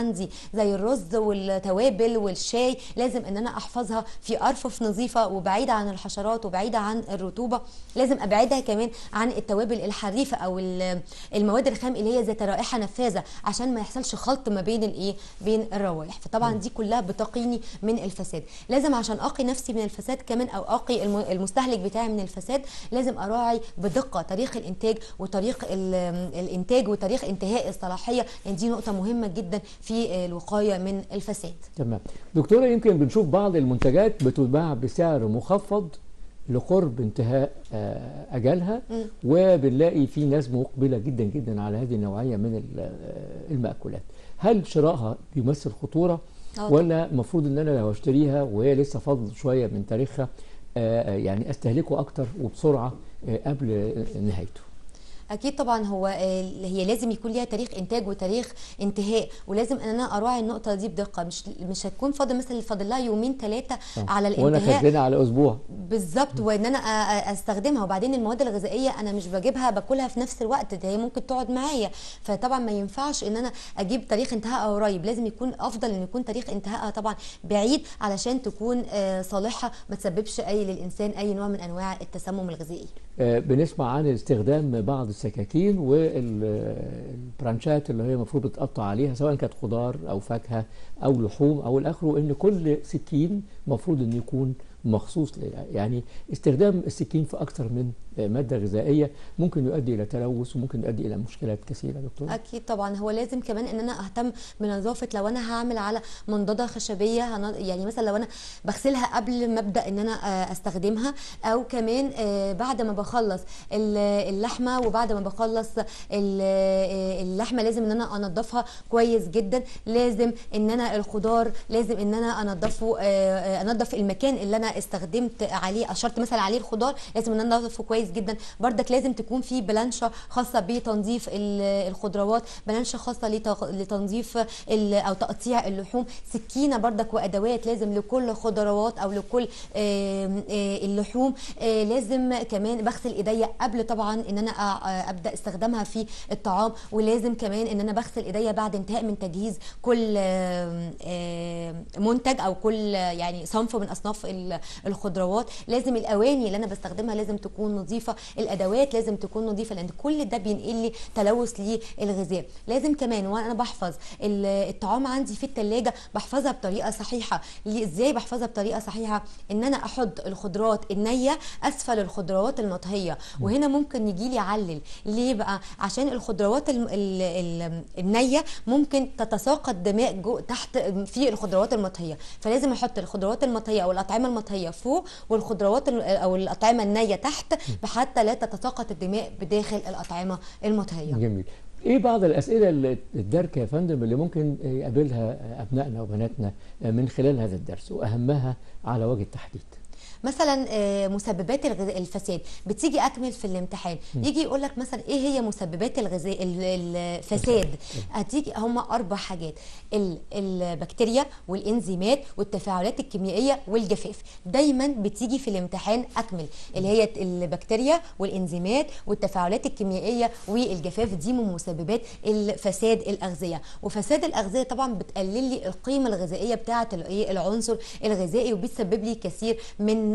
عندي زي الرز والتوابل والشاي لازم ان انا احفظها في ارفف نظيفه وبعيده عن الحشرات وبعيده عن الرطوبه لازم ابعدها كمان عن التوابل الحريفه او ال- المواد الخام اللي هي ذات رائحه نفاذه عشان ما يحصلش خلط ما بين الايه بين الروائح فطبعا دي كلها بتقيني من الفساد لازم عشان اقي نفسي من الفساد كمان او اقي الم- المستهلك بتاعي من الفساد لازم اراعي بدقه تاريخ الانتاج وتاريخ ال- الانتاج وتاريخ انتهاء الصلاحيه يعني دي نقطه مهمه جدا في الوقايه من الفساد تمام دكتورة يمكن بنشوف بعض المنتجات بتتباع بسعر مخفض لقرب انتهاء آه، أجلها مم. وبنلاقي في ناس مقبلة جدا جدا على هذه النوعية من ال- آه، المأكولات هل شرائها بيمثل خطورة آه ولا المفروض ان انا لو اشتريها وهي لسه فاضل شوية من تاريخها آه، آه، يعني استهلكه اكتر وبسرعة آه، قبل آه، نهايته اكيد طبعا هو آه، هي لازم يكون ليها تاريخ انتاج وتاريخ انتهاء ولازم ان انا اراعي النقطه دي بدقه مش مش هتكون فاضل مثلا فاضل لها يومين ثلاثه آه. على وانا الانتهاء خازنها على اسبوع بالظبط وان انا أ- أ- استخدمها وبعدين المواد الغذائيه انا مش بجيبها باكلها في نفس الوقت ده هي ممكن تقعد معايا فطبعا ما ينفعش ان انا اجيب تاريخ انتهائها قريب لازم يكون افضل ان يكون تاريخ انتهائها طبعا بعيد علشان تكون آه، صالحه ما تسببش اي للانسان اي نوع من انواع التسمم الغذائي آه، بنسمع عن استخدام بعض السكاكين والبرانشات اللي هي المفروض بتقطع عليها سواء كانت خضار او فاكهه او لحوم او الاخره ان كل سكين المفروض انه يكون مخصوص لها يعني استخدام السكين في اكثر من آه، ماده غذائيه ممكن يؤدي الى تلوث وممكن يؤدي الى مشكلات كثيره دكتور اكيد طبعا هو لازم كمان ان انا اهتم بنظافه لو انا هعمل على منضده خشبيه هن- يعني مثلا لو انا بغسلها قبل ما ابدا ان انا آه، استخدمها او كمان آه، بعد ما بخلص ال- اللحمه وبعد ما بخلص ال- آه، اللحمه لازم ان انا انضفها كويس جدا لازم ان انا الخضار لازم ان انا انضفه آه، آه، انضف المكان اللي انا استخدمت عليه قشرت مثلا عليه الخضار لازم ان انا انضفه كويس جدا بردك لازم تكون في بلانشه خاصه بتنظيف ال- الخضروات بلانشه خاصه لت- لتنظيف ال- او تقطيع اللحوم سكينه بردك وادوات لازم لكل خضروات او لكل آم، آه، اللحوم آه، لازم كمان بغسل ايديا قبل طبعا ان انا أ- آه، ابدا استخدامها في الطعام ولازم كمان ان انا بغسل ايديا بعد انتهاء من تجهيز كل آم، آم، منتج او كل يعني صنف من اصناف ال- الخضروات لازم الاواني اللي انا بستخدمها لازم تكون نظيفه الادوات لازم تكون نظيفه لان كل ده بينقل لي تلوث للغذاء لازم كمان وانا بحفظ ال- الطعام عندي في الثلاجه بحفظها بطريقه صحيحه ليه- ازاي بحفظها بطريقه صحيحه ان انا احط الخضروات النيه اسفل الخضروات المطهيه وهنا ممكن يجي لي علل ليه بقى عشان الخضروات الم- ال- ال- النيه ممكن تتساقط دماء جو تحت في الخضروات المطهيه فلازم احط الخضروات المطهيه او الاطعمه المطهيه فوق والخضروات ال- او الاطعمه النيه تحت حتى لا تتساقط الدماء بداخل الاطعمه المطهيه جميل ايه بعض الاسئله اللي- الداركه يا فندم اللي ممكن يقابلها ابنائنا وبناتنا من خلال هذا الدرس واهمها على وجه التحديد مثلا آه، مسببات الغذاء الفساد بتيجي اكمل في الامتحان يجي يقول لك مثلا ايه هي مسببات الغذاء ال- الفساد هتيجي هم اربع حاجات ال- البكتيريا والانزيمات والتفاعلات الكيميائيه والجفاف دايما بتيجي في الامتحان اكمل اللي هي البكتيريا والانزيمات والتفاعلات الكيميائيه والجفاف دي من مسببات الفساد الاغذيه وفساد الاغذيه طبعا بتقلل لي القيمه الغذائيه بتاعه الايه العنصر الغذائي وبتسبب لي كثير من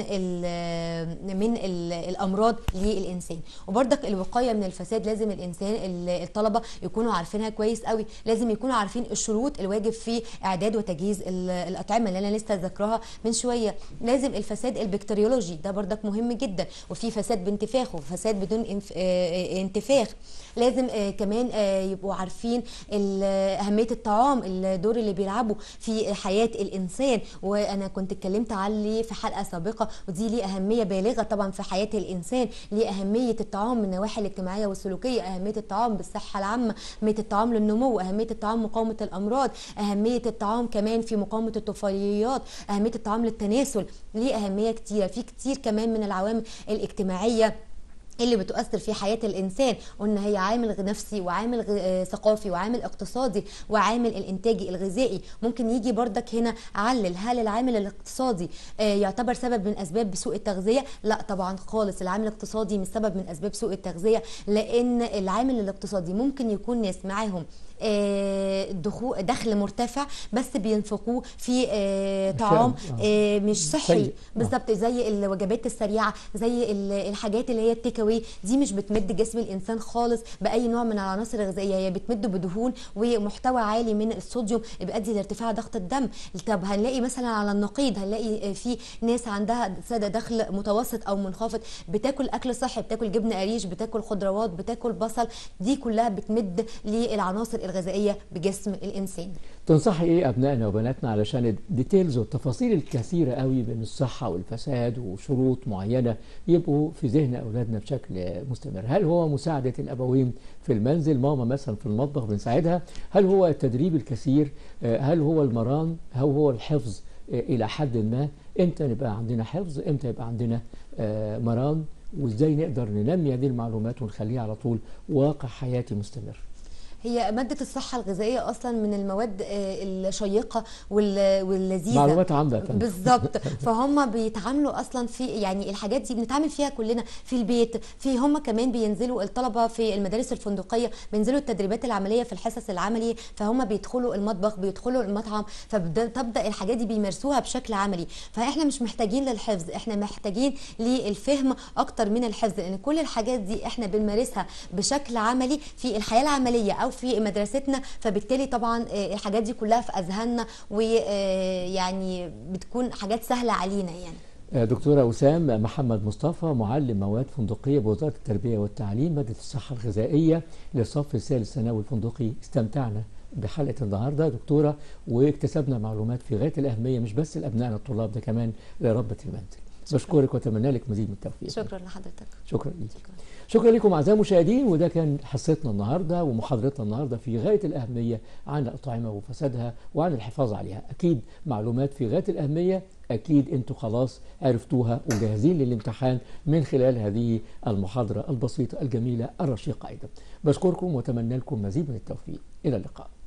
ال من ال الامراض للانسان وبرضك الوقايه من الفساد لازم الانسان ال- الطلبه يكونوا عارفينها كويس قوي لازم يكونوا عارفين الشروط الواجب في اعداد وتجهيز ال- الاطعمه اللي انا لسه ذاكراها من شويه لازم الفساد البكتيريولوجي ده برضك مهم جدا وفي فساد بانتفاخ وفساد بدون انف- آه، آه، انتفاخ لازم آه، كمان آه، يبقوا عارفين ال- اهميه الطعام الدور اللي بيلعبه في حياه الانسان وانا كنت اتكلمت عليه في حلقه سابقه ودي ليه اهميه بالغه طبعا في حياه الانسان ليه اهميه الطعام من النواحي الاجتماعيه والسلوكيه اهميه الطعام بالصحه العامه اهميه الطعام للنمو اهميه الطعام مقاومه الامراض اهميه الطعام كمان في مقاومه الطفيليات اهميه الطعام للتناسل ليه اهميه كتيره في كتير كمان من العوامل الاجتماعيه اللي بتؤثر في حياة الإنسان قلنا هي عامل نفسي وعامل غ- آه، ثقافي وعامل اقتصادي وعامل الإنتاجي الغذائي ممكن يجي بردك هنا علل هل العامل الاقتصادي آه، يعتبر سبب من أسباب سوء التغذية لا طبعا خالص العامل الاقتصادي مش سبب من أسباب سوء التغذية لأن العامل الاقتصادي ممكن يكون ناس معاهم آه، دخو- دخل مرتفع بس بينفقوه في آه، طعام آه. آه، مش صحي سيء. آه. بالظبط زي الوجبات السريعه زي ال- الحاجات اللي هي التيك اواي دي مش بتمد جسم الانسان خالص باي نوع من العناصر الغذائيه هي بتمده بدهون ومحتوى عالي من الصوديوم بيؤدي لارتفاع ضغط الدم طب هنلاقي مثلا على النقيض هنلاقي في ناس عندها سادة دخل متوسط او منخفض بتاكل اكل صحي بتاكل جبنه قريش بتاكل خضروات بتاكل بصل دي كلها بتمد للعناصر الغذائيه بجسم الانسان تنصحي ايه ابنائنا وبناتنا علشان الديتيلز والتفاصيل الكثيره قوي من الصحه والفساد وشروط معينه يبقوا في ذهن اولادنا بشكل مستمر هل هو مساعده الابوين في المنزل ماما مثلا في المطبخ بنساعدها هل هو التدريب الكثير آه، هل هو المران هل هو الحفظ آه، الى حد ما امتى نبقى عندنا حفظ امتى يبقى عندنا آه، مران وازاي نقدر ننمي هذه المعلومات ونخليها على طول واقع حياتي مستمر هي مادة الصحة الغذائية أصلا من المواد آه، الشيقة وال- واللذيذة معلومات عامه يا فندم. بالظبط فهم بيتعاملوا اصلا في يعني الحاجات دي بنتعامل فيها كلنا في البيت في هم كمان بينزلوا الطلبه في المدارس الفندقيه بينزلوا التدريبات العمليه في الحصص العملي فهم بيدخلوا المطبخ بيدخلوا المطعم فتبدا الحاجات دي بيمارسوها بشكل عملي فاحنا مش محتاجين للحفظ احنا محتاجين للفهم اكتر من الحفظ لان كل الحاجات دي احنا بنمارسها بشكل عملي في الحياه العمليه او في مدرستنا فبالتالي طبعا آه، الحاجات دي كلها في اذهاننا ويعني بتكون حاجات سهله علينا يعني دكتورة وسام محمد مصطفى معلم مواد فندقية بوزارة التربية والتعليم مادة الصحة الغذائية للصف الثالث الثانوي الفندقي استمتعنا بحلقة النهاردة دكتورة واكتسبنا معلومات في غاية الأهمية مش بس لأبنائنا الطلاب ده كمان لربة المنزل بشكرك وأتمنى لك مزيد من التوفيق شكرا لحضرتك شكرا ليك شكرا لكم اعزائي المشاهدين وده كان حصتنا النهارده ومحاضرتنا النهارده في غايه الاهميه عن الاطعمه وفسادها وعن الحفاظ عليها اكيد معلومات في غايه الاهميه اكيد انتوا خلاص عرفتوها وجاهزين للامتحان من خلال هذه المحاضره البسيطه الجميله الرشيقه ايضا بشكركم واتمنى لكم مزيد من التوفيق الى اللقاء